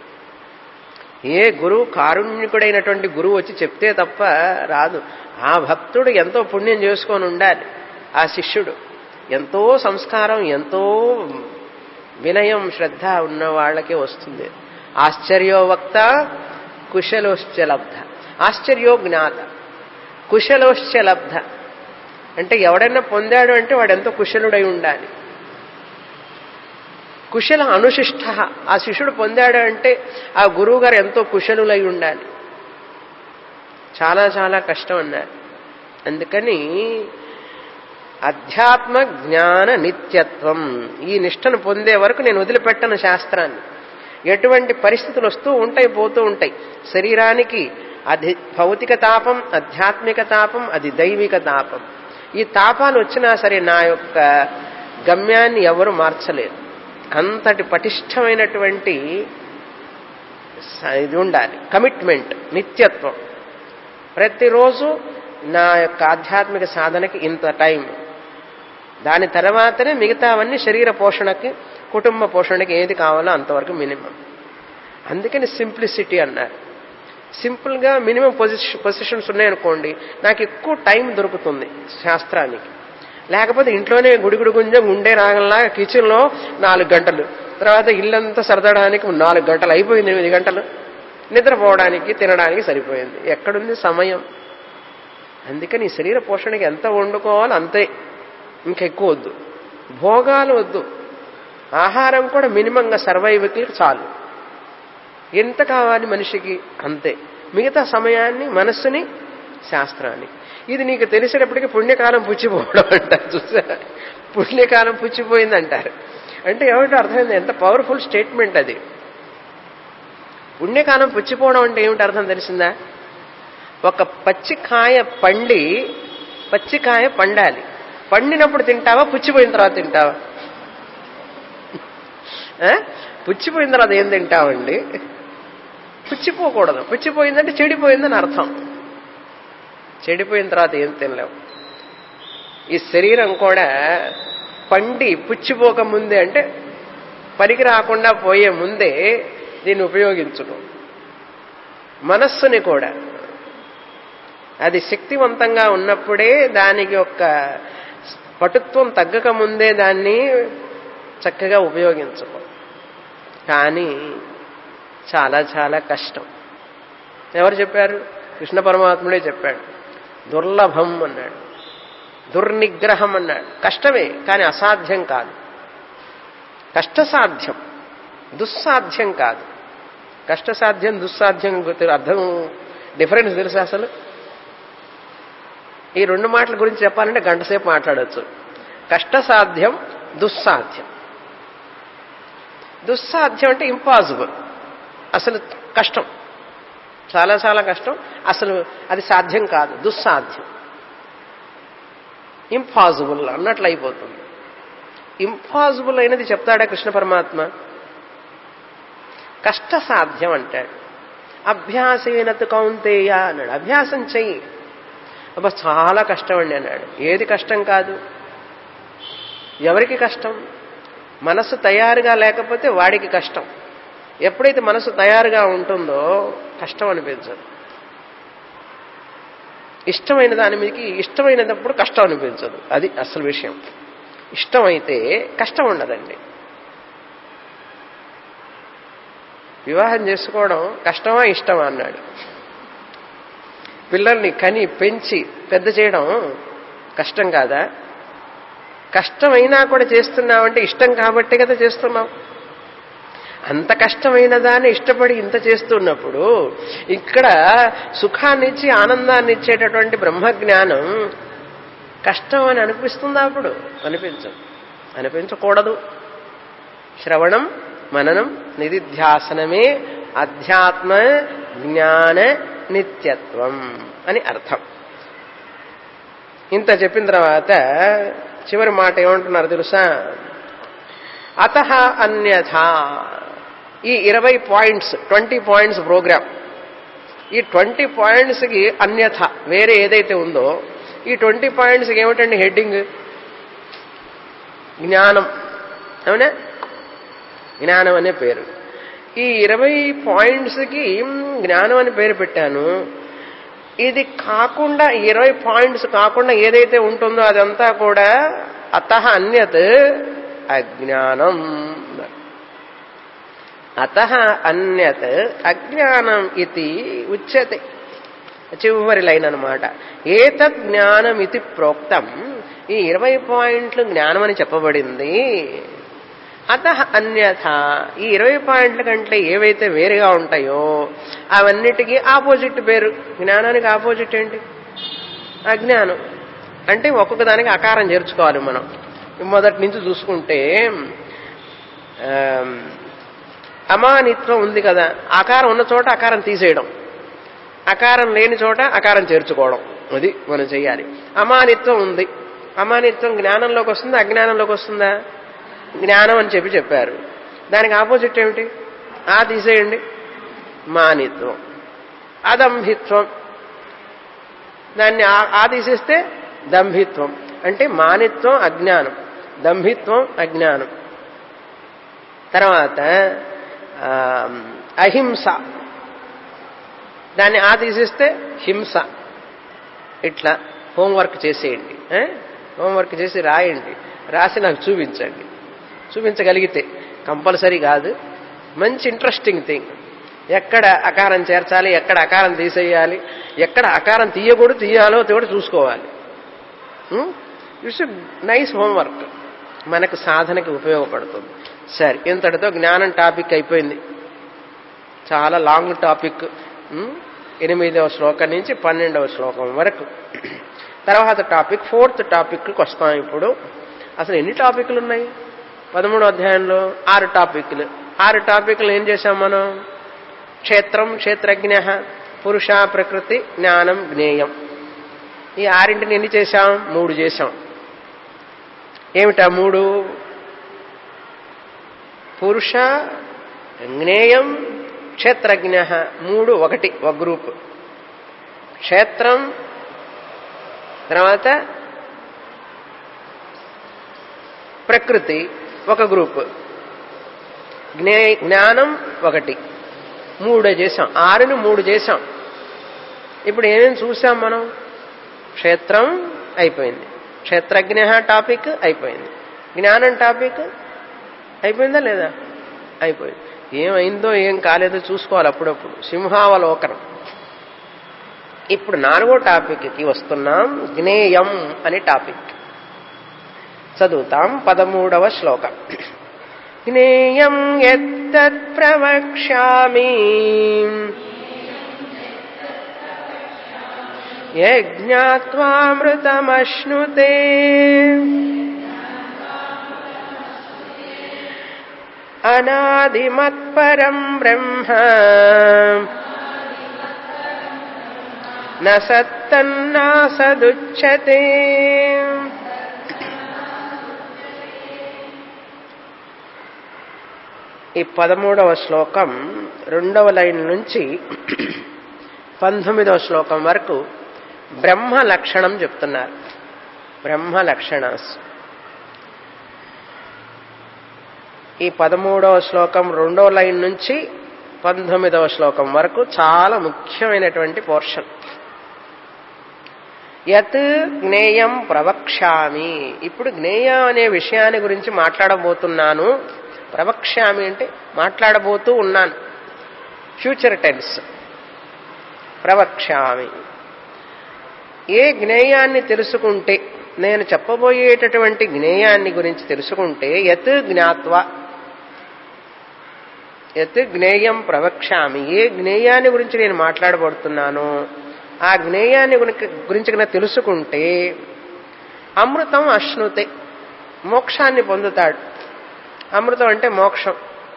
ఏ గురువు కారుణ్యకుడైనటువంటి గురువు వచ్చి చెప్తే తప్ప రాదు ఆ భక్తుడు ఎంతో పుణ్యం చేసుకొని ఉండాలి ఆ శిష్యుడు ఎంతో సంస్కారం ఎంతో వినయం శ్రద్ధ ఉన్న వాళ్ళకే వస్తుంది ఆశ్చర్యోవక్త కుశలోశ్చలబ్ధ ఆశ్చర్యో జ్ఞాత కుశలోశ్చలబ్ధ అంటే ఎవడైనా పొందాడు అంటే వాడు ఎంతో కుశలుడై ఉండాలి కుశల అనుశిష్ట ఆ శిష్యుడు పొందాడు అంటే ఆ గురువు గారు ఎంతో కుశలులై ఉండాలి చాలా చాలా కష్టం అన్నారు అందుకని అధ్యాత్మ జ్ఞాన నిత్యత్వం ఈ నిష్టను పొందే వరకు నేను వదిలిపెట్టను శాస్త్రాన్ని ఎటువంటి పరిస్థితులు వస్తూ ఉంటాయి పోతూ ఉంటాయి శరీరానికి అది భౌతిక తాపం ఆధ్యాత్మిక తాపం అది దైవిక తాపం ఈ తాపాలు వచ్చినా సరే నా యొక్క గమ్యాన్ని ఎవరు మార్చలేరు అంతటి పటిష్టమైనటువంటి ఇది ఉండాలి కమిట్మెంట్ నిత్యత్వం ప్రతిరోజు నా యొక్క ఆధ్యాత్మిక సాధనకి ఇంత టైం దాని తర్వాతనే మిగతావన్నీ శరీర పోషణకి కుటుంబ పోషణకి ఏది కావాలో అంతవరకు మినిమం అందుకని సింప్లిసిటీ అన్నారు సింపుల్గా మినిమం పొజిషన్ పొజిషన్స్ ఉన్నాయనుకోండి నాకు ఎక్కువ టైం దొరుకుతుంది శాస్త్రానికి లేకపోతే ఇంట్లోనే గుడిగుడి గుంజం ఉండే రాగంలాగా కిచెన్లో నాలుగు గంటలు తర్వాత ఇల్లంతా సరదడానికి నాలుగు గంటలు అయిపోయింది ఎనిమిది గంటలు నిద్రపోవడానికి తినడానికి సరిపోయింది ఎక్కడుంది సమయం అందుకని ఈ శరీర పోషణకి ఎంత వండుకోవాలో అంతే ఇంకెక్కువ వద్దు భోగాలు వద్దు ఆహారం కూడా మినిమంగా సర్వైవల్కి చాలు ఎంత కావాలి మనిషికి అంతే మిగతా సమయాన్ని మనస్సుని శాస్త్రాన్ని ఇది నీకు తెలిసేటప్పటికి పుణ్యకాలం పుచ్చిపోవడం అంటారు చూసా పుణ్యకాలం పుచ్చిపోయింది అంటారు అంటే ఏమిటో అర్థమైంది ఎంత పవర్ఫుల్ స్టేట్మెంట్ అది పుణ్యకాలం పుచ్చిపోవడం అంటే ఏమిటి అర్థం తెలిసిందా ఒక పచ్చికాయ పండి పచ్చికాయ పండాలి పండినప్పుడు తింటావా పుచ్చిపోయిన తర్వాత తింటావా పుచ్చిపోయిన తర్వాత ఏం తింటావండి పుచ్చిపోకూడదు పుచ్చిపోయిందంటే చెడిపోయిందని అర్థం చెడిపోయిన తర్వాత ఏం తినలేవు ఈ శరీరం కూడా పండి పుచ్చిపోక ముందే అంటే పనికి రాకుండా పోయే ముందే దీన్ని ఉపయోగించును మనస్సుని కూడా అది శక్తివంతంగా ఉన్నప్పుడే దానికి ఒక పటుత్వం తగ్గక ముందే దాన్ని చక్కగా ఉపయోగించుకో కానీ చాలా చాలా కష్టం ఎవరు చెప్పారు కృష్ణ పరమాత్ముడే చెప్పాడు దుర్లభం అన్నాడు దుర్నిగ్రహం అన్నాడు కష్టమే కానీ అసాధ్యం కాదు కష్టసాధ్యం దుస్సాధ్యం కాదు కష్టసాధ్యం దుస్సాధ్యం అర్థం డిఫరెన్స్ తెలుసా అసలు ఈ రెండు మాటల గురించి చెప్పాలంటే గంటసేపు మాట్లాడచ్చు కష్టసాధ్యం దుస్సాధ్యం దుస్సాధ్యం అంటే ఇంపాసిబుల్ అసలు కష్టం చాలా చాలా కష్టం అసలు అది సాధ్యం కాదు దుస్సాధ్యం ఇంపాసిబుల్ అన్నట్లు అయిపోతుంది ఇంపాసిబుల్ అయినది చెప్తాడా కృష్ణ పరమాత్మ కష్ట సాధ్యం అంటాడు అభ్యాసేనతు కౌంతేయ అన్నాడు అభ్యాసం చెయ్యి అబ్బా చాలా కష్టం అండి అన్నాడు ఏది కష్టం కాదు ఎవరికి కష్టం మనసు తయారుగా లేకపోతే వాడికి కష్టం ఎప్పుడైతే మనసు తయారుగా ఉంటుందో కష్టం అనిపించదు ఇష్టమైన దాని మీదకి ఇష్టమైనప్పుడు కష్టం అనిపించదు అది అసలు విషయం ఇష్టమైతే కష్టం ఉండదండి వివాహం చేసుకోవడం కష్టమా ఇష్టమా అన్నాడు పిల్లల్ని కని పెంచి పెద్ద చేయడం కష్టం కాదా కష్టమైనా కూడా చేస్తున్నావంటే ఇష్టం కాబట్టే కదా చేస్తున్నాం అంత కష్టమైన దాన్ని ఇష్టపడి ఇంత చేస్తున్నప్పుడు ఇక్కడ సుఖాన్నిచ్చి ఆనందాన్ని ఇచ్చేటటువంటి బ్రహ్మజ్ఞానం కష్టం అని అనిపిస్తుందా అప్పుడు అనిపించదు అనిపించకూడదు శ్రవణం మననం నిధిధ్యాసనమే అధ్యాత్మ జ్ఞాన నిత్యత్వం అని అర్థం ఇంత చెప్పిన తర్వాత చివరి మాట ఏమంటున్నారు తెలుసా అత అన్యథా ఈ ఇరవై పాయింట్స్ ట్వంటీ పాయింట్స్ ప్రోగ్రామ్ ఈ ట్వంటీ పాయింట్స్కి అన్యథ వేరే ఏదైతే ఉందో ఈ ట్వంటీ పాయింట్స్కి ఏమిటండి హెడ్డింగ్ జ్ఞానం అవునా జ్ఞానం అనే పేరు ఈ ఇరవై పాయింట్స్కి జ్ఞానం అని పేరు పెట్టాను ఇది కాకుండా ఇరవై పాయింట్స్ కాకుండా ఏదైతే ఉంటుందో అదంతా కూడా అత అన్యత్ అజ్ఞానం అత అన్యత్ అజ్ఞానం ఇది ఉచ్యతే చివరి లైన్ అనమాట ఏతద్ జ్ఞానం ఇది ప్రోక్తం ఈ ఇరవై పాయింట్లు జ్ఞానం అని చెప్పబడింది అత అన్యథ ఈ ఇరవై పాయింట్ల కంటే ఏవైతే వేరుగా ఉంటాయో అవన్నిటికీ ఆపోజిట్ పేరు జ్ఞానానికి ఆపోజిట్ ఏంటి అజ్ఞానం అంటే ఒక్కొక్క దానికి ఆకారం చేర్చుకోవాలి మనం మొదటి నుంచి చూసుకుంటే అమానిత్వం ఉంది కదా ఆకారం ఉన్న చోట ఆకారం తీసేయడం అకారం లేని చోట అకారం చేర్చుకోవడం అది మనం చెయ్యాలి అమానిత్వం ఉంది అమానిత్వం జ్ఞానంలోకి వస్తుందా అజ్ఞానంలోకి వస్తుందా జ్ఞానం అని చెప్పి చెప్పారు దానికి ఆపోజిట్ ఏమిటి ఆ తీసేయండి మానిత్వం అదంభిత్వం దాన్ని ఆ తీసేస్తే దంభిత్వం అంటే మానిత్వం అజ్ఞానం దంభిత్వం అజ్ఞానం తర్వాత అహింస దాన్ని ఆ తీసేస్తే హింస ఇట్లా హోంవర్క్ చేసేయండి హోంవర్క్ చేసి రాయండి రాసి నాకు చూపించండి చూపించగలిగితే కంపల్సరీ కాదు మంచి ఇంట్రెస్టింగ్ థింగ్ ఎక్కడ అకారం చేర్చాలి ఎక్కడ అకారం తీసేయాలి ఎక్కడ అకారం తీయకూడదు తీయాలో కూడా చూసుకోవాలి ఇట్స్ నైస్ హోంవర్క్ మనకు సాధనకి ఉపయోగపడుతుంది సరే ఇంతటితో జ్ఞానం టాపిక్ అయిపోయింది చాలా లాంగ్ టాపిక్ ఎనిమిదవ శ్లోకం నుంచి పన్నెండవ శ్లోకం వరకు తర్వాత టాపిక్ ఫోర్త్ టాపిక్కి వస్తాం ఇప్పుడు అసలు ఎన్ని టాపిక్లు ఉన్నాయి పదమూడో అధ్యాయంలో ఆరు టాపిక్లు ఆరు టాపిక్లు ఏం చేశాం మనం క్షేత్రం క్షేత్రజ్ఞ పురుష ప్రకృతి జ్ఞానం జ్ఞేయం ఈ ఆరింటిని ఎన్ని చేశాం మూడు చేశాం ఏమిటా మూడు పురుష జ్ఞేయం క్షేత్రజ్ఞ మూడు ఒకటి ఒక గ్రూప్ క్షేత్రం తర్వాత ప్రకృతి ఒక గ్రూప్ జ్ఞే జ్ఞానం ఒకటి మూడు చేసాం ఆరుని మూడు చేసాం ఇప్పుడు ఏమేమి చూసాం మనం క్షేత్రం అయిపోయింది క్షేత్రజ్ఞ టాపిక్ అయిపోయింది జ్ఞానం టాపిక్ అయిపోయిందా లేదా అయిపోయింది ఏమైందో ఏం కాలేదో చూసుకోవాలి అప్పుడప్పుడు సింహావలోకనం ఇప్పుడు నాలుగో టాపిక్కి వస్తున్నాం జ్ఞేయం అనే టాపిక్ చదువుతాం పదమూడవ శ్లోకం జ్ఞేయం ఎత్తత్ ప్రవక్ష్యామి యజ్ఞాత్వామృతమశ్నుతే అనాదిమత్పరం బ్రహ్మ న సత్తన్నాసదుచ్యతే ఈ పదమూడవ శ్లోకం రెండవ లైన్ నుంచి పంతొమ్మిదవ శ్లోకం వరకు బ్రహ్మ లక్షణం చెప్తున్నారు బ్రహ్మ లక్షణ ఈ పదమూడవ శ్లోకం రెండవ లైన్ నుంచి పంతొమ్మిదవ శ్లోకం వరకు చాలా ముఖ్యమైనటువంటి పోర్షన్ యత్ జ్ఞేయం ప్రవక్ష్యామి ఇప్పుడు జ్ఞేయం అనే విషయాన్ని గురించి మాట్లాడబోతున్నాను ప్రవక్ష్యామి అంటే మాట్లాడబోతూ ఉన్నాను ఫ్యూచర్ టెన్స్ ప్రవక్ష్యామి ఏ జ్ఞేయాన్ని తెలుసుకుంటే నేను చెప్పబోయేటటువంటి జ్ఞేయాన్ని గురించి తెలుసుకుంటే యత్ జ్ఞాత్వ యత్ జ్ఞేయం ప్రవక్ష్యామి ఏ జ్ఞేయాన్ని గురించి నేను మాట్లాడబడుతున్నానో ఆ జ్ఞేయాన్ని గురించి కనుక తెలుసుకుంటే అమృతం అశ్నుతే మోక్షాన్ని పొందుతాడు అమృతం అంటే మోక్షం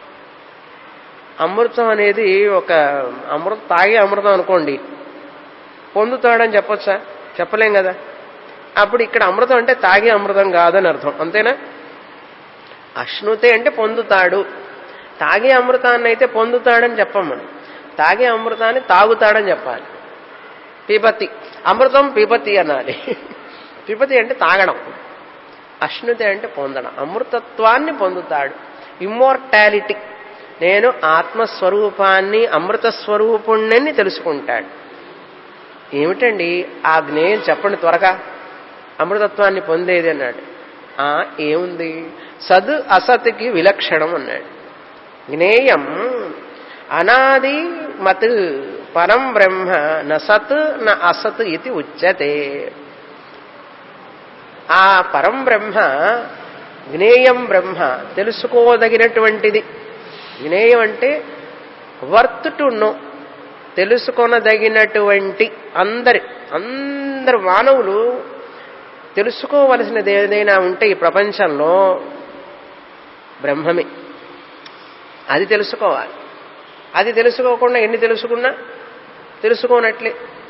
అమృతం అనేది ఒక అమృతం తాగే అమృతం అనుకోండి పొందుతాడని చెప్పొచ్చా చెప్పలేం కదా అప్పుడు ఇక్కడ అమృతం అంటే తాగే అమృతం కాదని అర్థం అంతేనా అశ్నుతే అంటే పొందుతాడు తాగే అమృతాన్ని అయితే పొందుతాడని చెప్పం మనం తాగే అమృతాన్ని తాగుతాడని చెప్పాలి పిపతి అమృతం పిపతి అనాలి పిపతి అంటే తాగడం అశ్నుతి అంటే పొందడం అమృతత్వాన్ని పొందుతాడు ఇమ్మోర్టాలిటీ నేను ఆత్మస్వరూపాన్ని అమృత స్వరూపుణ్ణి తెలుసుకుంటాడు ఏమిటండి ఆ జ్ఞేయం చెప్పండి త్వరగా అమృతత్వాన్ని పొందేది అన్నాడు ఆ ఏముంది సద్ అసత్కి విలక్షణం అన్నాడు జ్ఞేయం అనాది మత్ పరం బ్రహ్మ న సత్ న అసత్ ఇది ఉచ్యతే ఆ పరం బ్రహ్మ జ్ఞేయం బ్రహ్మ తెలుసుకోదగినటువంటిది జ్ఞేయం అంటే వర్త్ టు నో తెలుసుకొనదగినటువంటి అందరి అందరు మానవులు తెలుసుకోవలసినది ఏదైనా ఉంటే ఈ ప్రపంచంలో బ్రహ్మమే అది తెలుసుకోవాలి అది తెలుసుకోకుండా ఎన్ని తెలుసుకున్నా తెలుసుకోనట్లే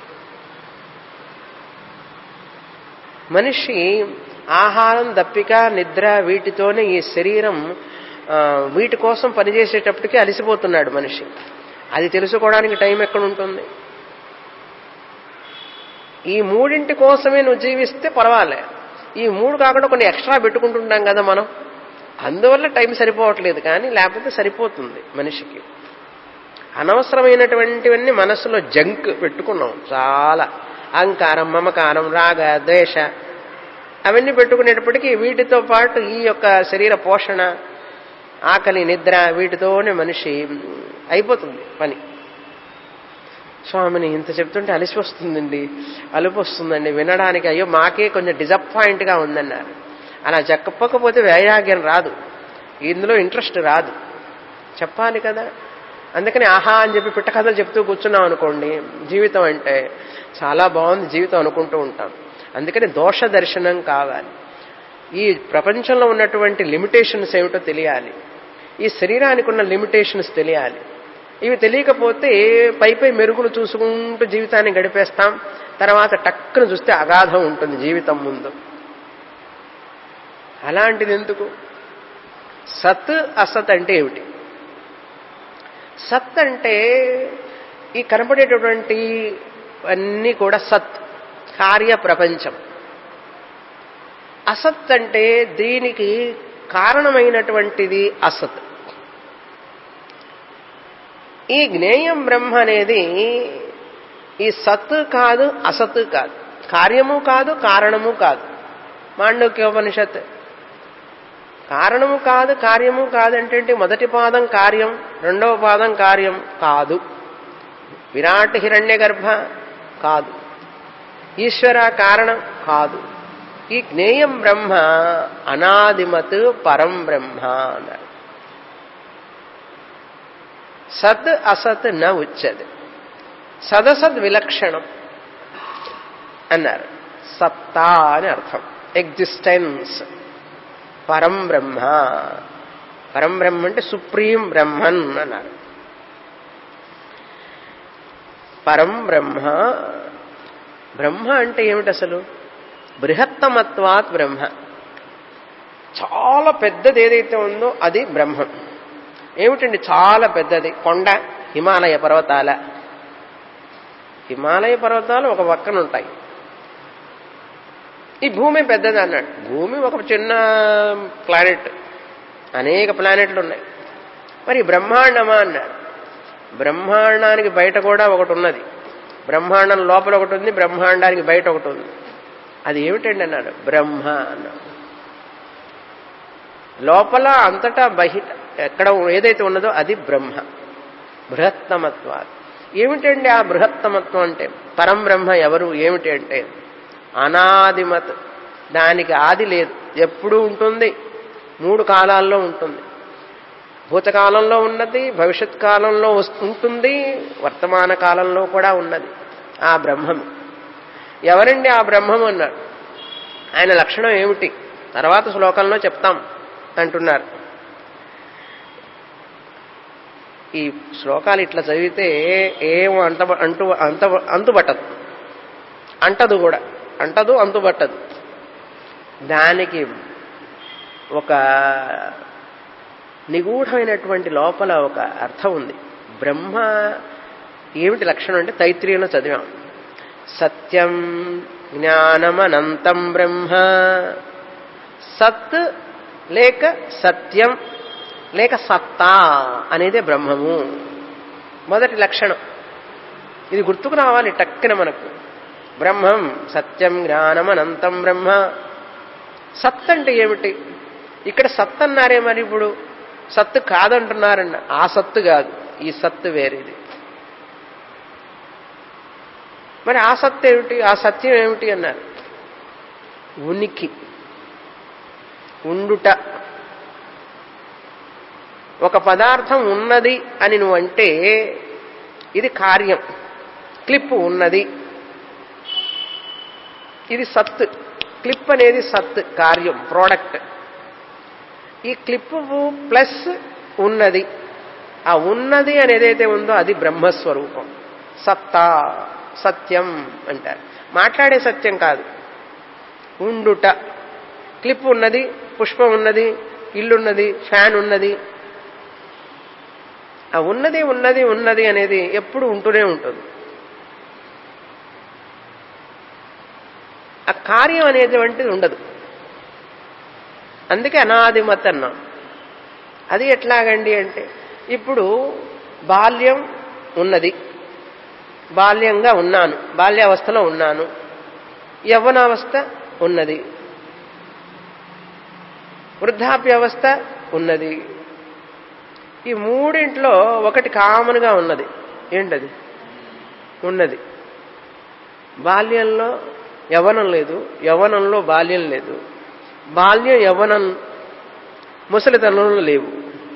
మనిషి ఆహారం దప్పిక నిద్ర వీటితోనే ఈ శరీరం వీటి కోసం పనిచేసేటప్పటికీ అలసిపోతున్నాడు మనిషి అది తెలుసుకోవడానికి టైం ఎక్కడ ఉంటుంది ఈ మూడింటి కోసమే నువ్వు జీవిస్తే పర్వాలే ఈ మూడు కాకుండా కొన్ని ఎక్స్ట్రా పెట్టుకుంటుంటాం కదా మనం అందువల్ల టైం సరిపోవట్లేదు కానీ లేకపోతే సరిపోతుంది మనిషికి అనవసరమైనటువంటివన్నీ మనసులో జంక్ పెట్టుకున్నాం చాలా అహంకారం మమకారం రాగ ద్వేష అవన్నీ పెట్టుకునేటప్పటికీ వీటితో పాటు ఈ యొక్క శరీర పోషణ ఆకలి నిద్ర వీటితోనే మనిషి అయిపోతుంది పని స్వామిని ఇంత చెప్తుంటే అలసి వస్తుందండి అలుపు వస్తుందండి వినడానికి అయ్యో మాకే కొంచెం డిజపాయింట్గా ఉందన్నారు అలా చెప్పకపోతే వైరాగ్యం రాదు ఇందులో ఇంట్రెస్ట్ రాదు చెప్పాలి కదా అందుకని ఆహా అని చెప్పి పిట్ట కథలు చెప్తూ కూర్చున్నాం అనుకోండి జీవితం అంటే చాలా బాగుంది జీవితం అనుకుంటూ ఉంటాం అందుకని దోష దర్శనం కావాలి ఈ ప్రపంచంలో ఉన్నటువంటి లిమిటేషన్స్ ఏమిటో తెలియాలి ఈ శరీరానికి ఉన్న లిమిటేషన్స్ తెలియాలి ఇవి తెలియకపోతే పై పై మెరుగులు చూసుకుంటూ జీవితాన్ని గడిపేస్తాం తర్వాత టక్కున చూస్తే అగాధం ఉంటుంది జీవితం ముందు అలాంటిది ఎందుకు సత్ అసత్ అంటే ఏమిటి సత్ అంటే ఈ కనపడేటటువంటి అన్నీ కూడా సత్ కార్య ప్రపంచం అసత్ అంటే దీనికి కారణమైనటువంటిది అసత్ ఈ జ్ఞేయం బ్రహ్మ అనేది ఈ సత్ కాదు అసత్ కాదు కార్యము కాదు కారణము కాదు మాండవ్యోపనిషత్ కారణము కాదు కార్యము కాదంటే మొదటి పాదం కార్యం రెండవ పాదం కార్యం కాదు విరాట్ హిరణ్య గర్భ కాదు ఈశ్వర కారణం కాదు ఈ జ్ఞేయం బ్రహ్మ అనాదిమత్ పరం బ్రహ్మ అన్నారు సత్ అసత్ న ఉచ్యది సదసద్ విలక్షణం అన్నారు సత్తా అని అర్థం ఎగ్జిస్టెన్స్ పరం బ్రహ్మ పరం బ్రహ్మ అంటే సుప్రీం బ్రహ్మన్ అన్నారు పరం బ్రహ్మ బ్రహ్మ అంటే ఏమిటి అసలు బృహత్తమత్వాత్ బ్రహ్మ చాలా పెద్దది ఏదైతే ఉందో అది బ్రహ్మం ఏమిటండి చాలా పెద్దది కొండ హిమాలయ పర్వతాల హిమాలయ పర్వతాలు ఒక పక్కన ఉంటాయి ఈ భూమి పెద్దది అన్నాడు భూమి ఒక చిన్న ప్లానెట్ అనేక ప్లానెట్లు ఉన్నాయి మరి బ్రహ్మాండమా అన్నాడు బ్రహ్మాండానికి బయట కూడా ఒకటి ఉన్నది బ్రహ్మాండం లోపల ఒకటి ఉంది బ్రహ్మాండానికి బయట ఒకటి ఉంది అది ఏమిటండి అన్నాడు బ్రహ్మ అన్నాడు లోపల అంతటా బహిట ఎక్కడ ఏదైతే ఉన్నదో అది బ్రహ్మ బృహత్తమత్వాలు ఏమిటండి ఆ బృహత్తమత్వం అంటే పరం బ్రహ్మ ఎవరు ఏమిటి అంటే అనాదిమత్ దానికి ఆది లేదు ఎప్పుడూ ఉంటుంది మూడు కాలాల్లో ఉంటుంది భూతకాలంలో ఉన్నది భవిష్యత్ కాలంలో ఉంటుంది వర్తమాన కాలంలో కూడా ఉన్నది ఆ బ్రహ్మం ఎవరండి ఆ బ్రహ్మం అన్నాడు ఆయన లక్షణం ఏమిటి తర్వాత శ్లోకంలో చెప్తాం అంటున్నారు ఈ శ్లోకాలు ఇట్లా చదివితే ఏమో అంట అంటు అంత అంతుబట్టదు అంటదు కూడా అంటదు అంతుబట్టదు దానికి ఒక నిగూఢమైనటువంటి లోపల ఒక అర్థం ఉంది బ్రహ్మ ఏమిటి లక్షణం అంటే తైత్రీయంలో చదివాం సత్యం జ్ఞానమనంతం బ్రహ్మ సత్ లేక సత్యం లేక సత్తా అనేదే బ్రహ్మము మొదటి లక్షణం ఇది గుర్తుకు రావాలి టక్కున మనకు బ్రహ్మం సత్యం జ్ఞానం అనంతం బ్రహ్మ సత్ అంటే ఏమిటి ఇక్కడ సత్ అన్నారే మరి ఇప్పుడు సత్తు కాదంటున్నారన్న ఆ సత్తు కాదు ఈ సత్తు వేరేది మరి ఆ సత్తు ఏమిటి ఆ సత్యం ఏమిటి అన్నారు ఉనికి ఉండుట ఒక పదార్థం ఉన్నది అని నువ్వంటే ఇది కార్యం క్లిప్ ఉన్నది ఇది సత్ క్లిప్ అనేది సత్ కార్యం ప్రోడక్ట్ ఈ క్లిప్ ప్లస్ ఉన్నది ఆ ఉన్నది అని ఏదైతే ఉందో అది బ్రహ్మస్వరూపం సత్తా సత్యం అంటారు మాట్లాడే సత్యం కాదు ఉండుట క్లిప్ ఉన్నది పుష్పం ఉన్నది ఇల్లున్నది ఫ్యాన్ ఉన్నది ఆ ఉన్నది ఉన్నది ఉన్నది అనేది ఎప్పుడు ఉంటూనే ఉంటుంది ఆ కార్యం అనేటువంటిది ఉండదు అందుకే అనాదిమత్ అన్నాం అది ఎట్లాగండి అంటే ఇప్పుడు బాల్యం ఉన్నది బాల్యంగా ఉన్నాను బాల్యావస్థలో ఉన్నాను యవ్వనావస్థ ఉన్నది వృద్ధాప్యావస్థ ఉన్నది ఈ మూడింట్లో ఒకటి కామన్గా ఉన్నది ఏంటది ఉన్నది బాల్యంలో యవనం లేదు యవనంలో బాల్యం లేదు బాల్యం యవనం ముసలితనంలో లేవు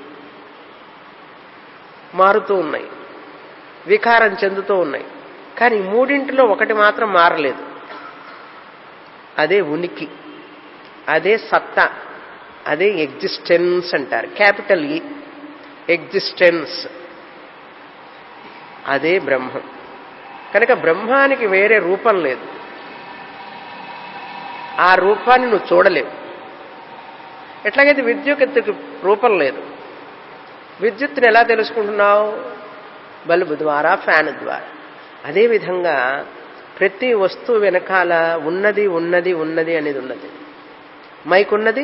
మారుతూ ఉన్నాయి వికారం చెందుతూ ఉన్నాయి కానీ మూడింటిలో ఒకటి మాత్రం మారలేదు అదే ఉనికి అదే సత్తా అదే ఎగ్జిస్టెన్స్ అంటారు క్యాపిటల్ ఈ ఎగ్జిస్టెన్స్ అదే బ్రహ్మం కనుక బ్రహ్మానికి వేరే రూపం లేదు ఆ రూపాన్ని నువ్వు చూడలేవు ఎట్లాగైతే విద్యుత్తుకి రూపం లేదు విద్యుత్తుని ఎలా తెలుసుకుంటున్నావు బల్బు ద్వారా ఫ్యాన్ ద్వారా అదేవిధంగా ప్రతి వస్తువు వెనకాల ఉన్నది ఉన్నది ఉన్నది అనేది ఉన్నది మైక్ ఉన్నది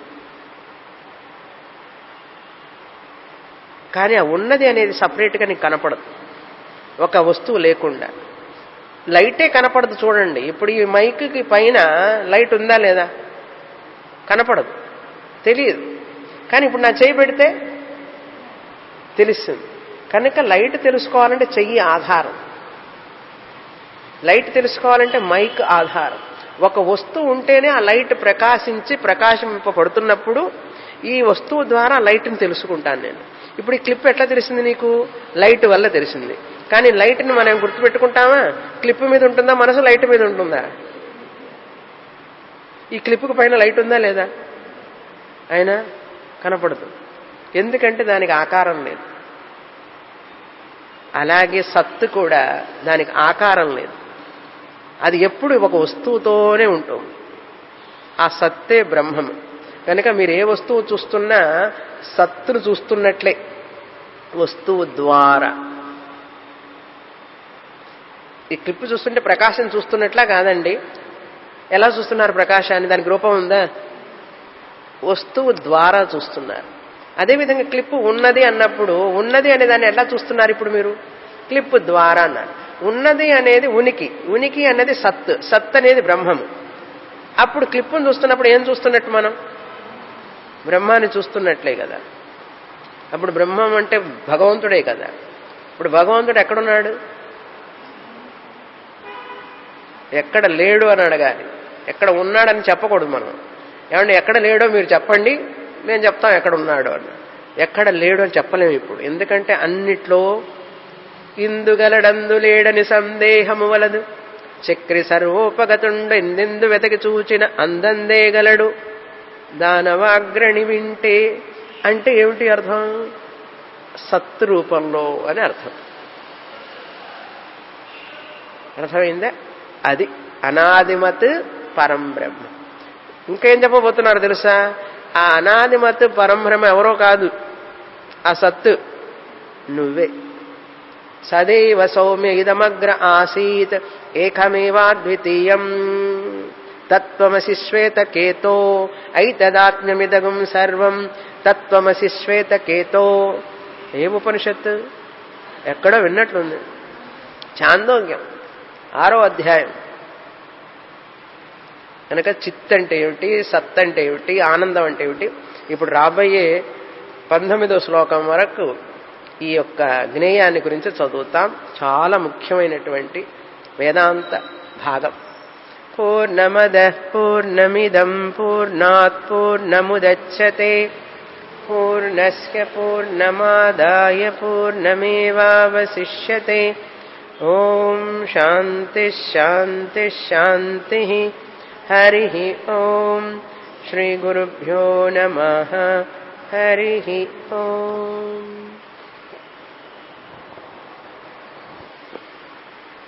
కానీ ఆ ఉన్నది అనేది సపరేట్గా నీకు కనపడదు ఒక వస్తువు లేకుండా లైటే కనపడదు చూడండి ఇప్పుడు ఈ మైక్కి పైన లైట్ ఉందా లేదా కనపడదు తెలియదు కానీ ఇప్పుడు నా చేయి పెడితే తెలుస్తుంది కనుక లైట్ తెలుసుకోవాలంటే చెయ్యి ఆధారం లైట్ తెలుసుకోవాలంటే మైక్ ఆధారం ఒక వస్తువు ఉంటేనే ఆ లైట్ ప్రకాశించి ప్రకాశింపబడుతున్నప్పుడు ఈ వస్తువు ద్వారా లైట్ని తెలుసుకుంటాను నేను ఇప్పుడు ఈ క్లిప్ ఎట్లా తెలిసింది నీకు లైట్ వల్ల తెలిసింది కానీ లైట్ని మనం గుర్తుపెట్టుకుంటామా క్లిప్ మీద ఉంటుందా మనసు లైట్ మీద ఉంటుందా ఈ క్లిప్కి పైన లైట్ ఉందా లేదా అయినా కనపడదు ఎందుకంటే దానికి ఆకారం లేదు అలాగే సత్తు కూడా దానికి ఆకారం లేదు అది ఎప్పుడు ఒక వస్తువుతోనే ఉంటుంది ఆ సత్తే బ్రహ్మము కనుక మీరు ఏ వస్తువు చూస్తున్నా సత్తును చూస్తున్నట్లే వస్తువు ద్వారా ఈ క్లిప్ చూస్తుంటే ప్రకాశం చూస్తున్నట్లా కాదండి ఎలా చూస్తున్నారు ప్రకాశాన్ని దానికి రూపం ఉందా వస్తువు ద్వారా చూస్తున్నారు అదేవిధంగా క్లిప్ ఉన్నది అన్నప్పుడు ఉన్నది అనే దాన్ని ఎలా చూస్తున్నారు ఇప్పుడు మీరు క్లిప్ ద్వారా అన్నారు ఉన్నది అనేది ఉనికి ఉనికి అనేది సత్ సత్ అనేది బ్రహ్మము అప్పుడు క్లిప్పును చూస్తున్నప్పుడు ఏం చూస్తున్నట్టు మనం బ్రహ్మాన్ని చూస్తున్నట్లే కదా అప్పుడు బ్రహ్మం అంటే భగవంతుడే కదా ఇప్పుడు భగవంతుడు ఎక్కడున్నాడు ఎక్కడ లేడు అని అడగాలి ఎక్కడ ఉన్నాడని చెప్పకూడదు మనం ఏమంటే ఎక్కడ లేడో మీరు చెప్పండి నేను చెప్తాం ఎక్కడ ఉన్నాడు అని ఎక్కడ లేడు అని చెప్పలేము ఇప్పుడు ఎందుకంటే అన్నిట్లో ఇందుగలడందు లేడని సందేహము వలదు చక్రి సర్వోపగతుండ ఎందెందు వెతకి చూచిన అందందే గలడు దానవాగ్రణి వింటే అంటే ఏమిటి అర్థం సత్ రూపంలో అని అర్థం అర్థమైందా అది అనాదిమత్ పరం బ్రహ్మ ఇంకేం చెప్పబోతున్నారు తెలుసా ఆ అనాదిమత్ పరంబ్రహ్మ ఎవరో కాదు ఆ సత్తు నువ్వే సదైవ సౌమ్య ఇదమగ్ర ఆసీత్ ఏకమేవాద్వితీయం తత్వమసి శ్వేతకేతో ఐతదాత్మ్యమిదగం సర్వం తత్వమసి శ్వేతకేతో ఏం ఉపనిషత్తు ఎక్కడో విన్నట్లుంది చాందోగ్యం ఆరో అధ్యాయం కనుక చిత్ అంటే ఏమిటి సత్ అంటే ఏమిటి ఆనందం అంటే ఏమిటి ఇప్పుడు రాబోయే పంతొమ్మిదో శ్లోకం వరకు ఈ యొక్క జ్ఞేయాన్ని గురించి చదువుతాం చాలా ముఖ్యమైనటువంటి వేదాంత భాగం పూర్ణమద పూర్ణమిదం పూర్ణాత్ పూర్ణముదచ్చతే పూర్ణస్య పూర్ణమాదాయ పూర్ణమేవావశిష్యతే ఓం శాంతి శాంతి శాంతి హరి ఓం శ్రీ గురుభ్యో నమ హరి ఓం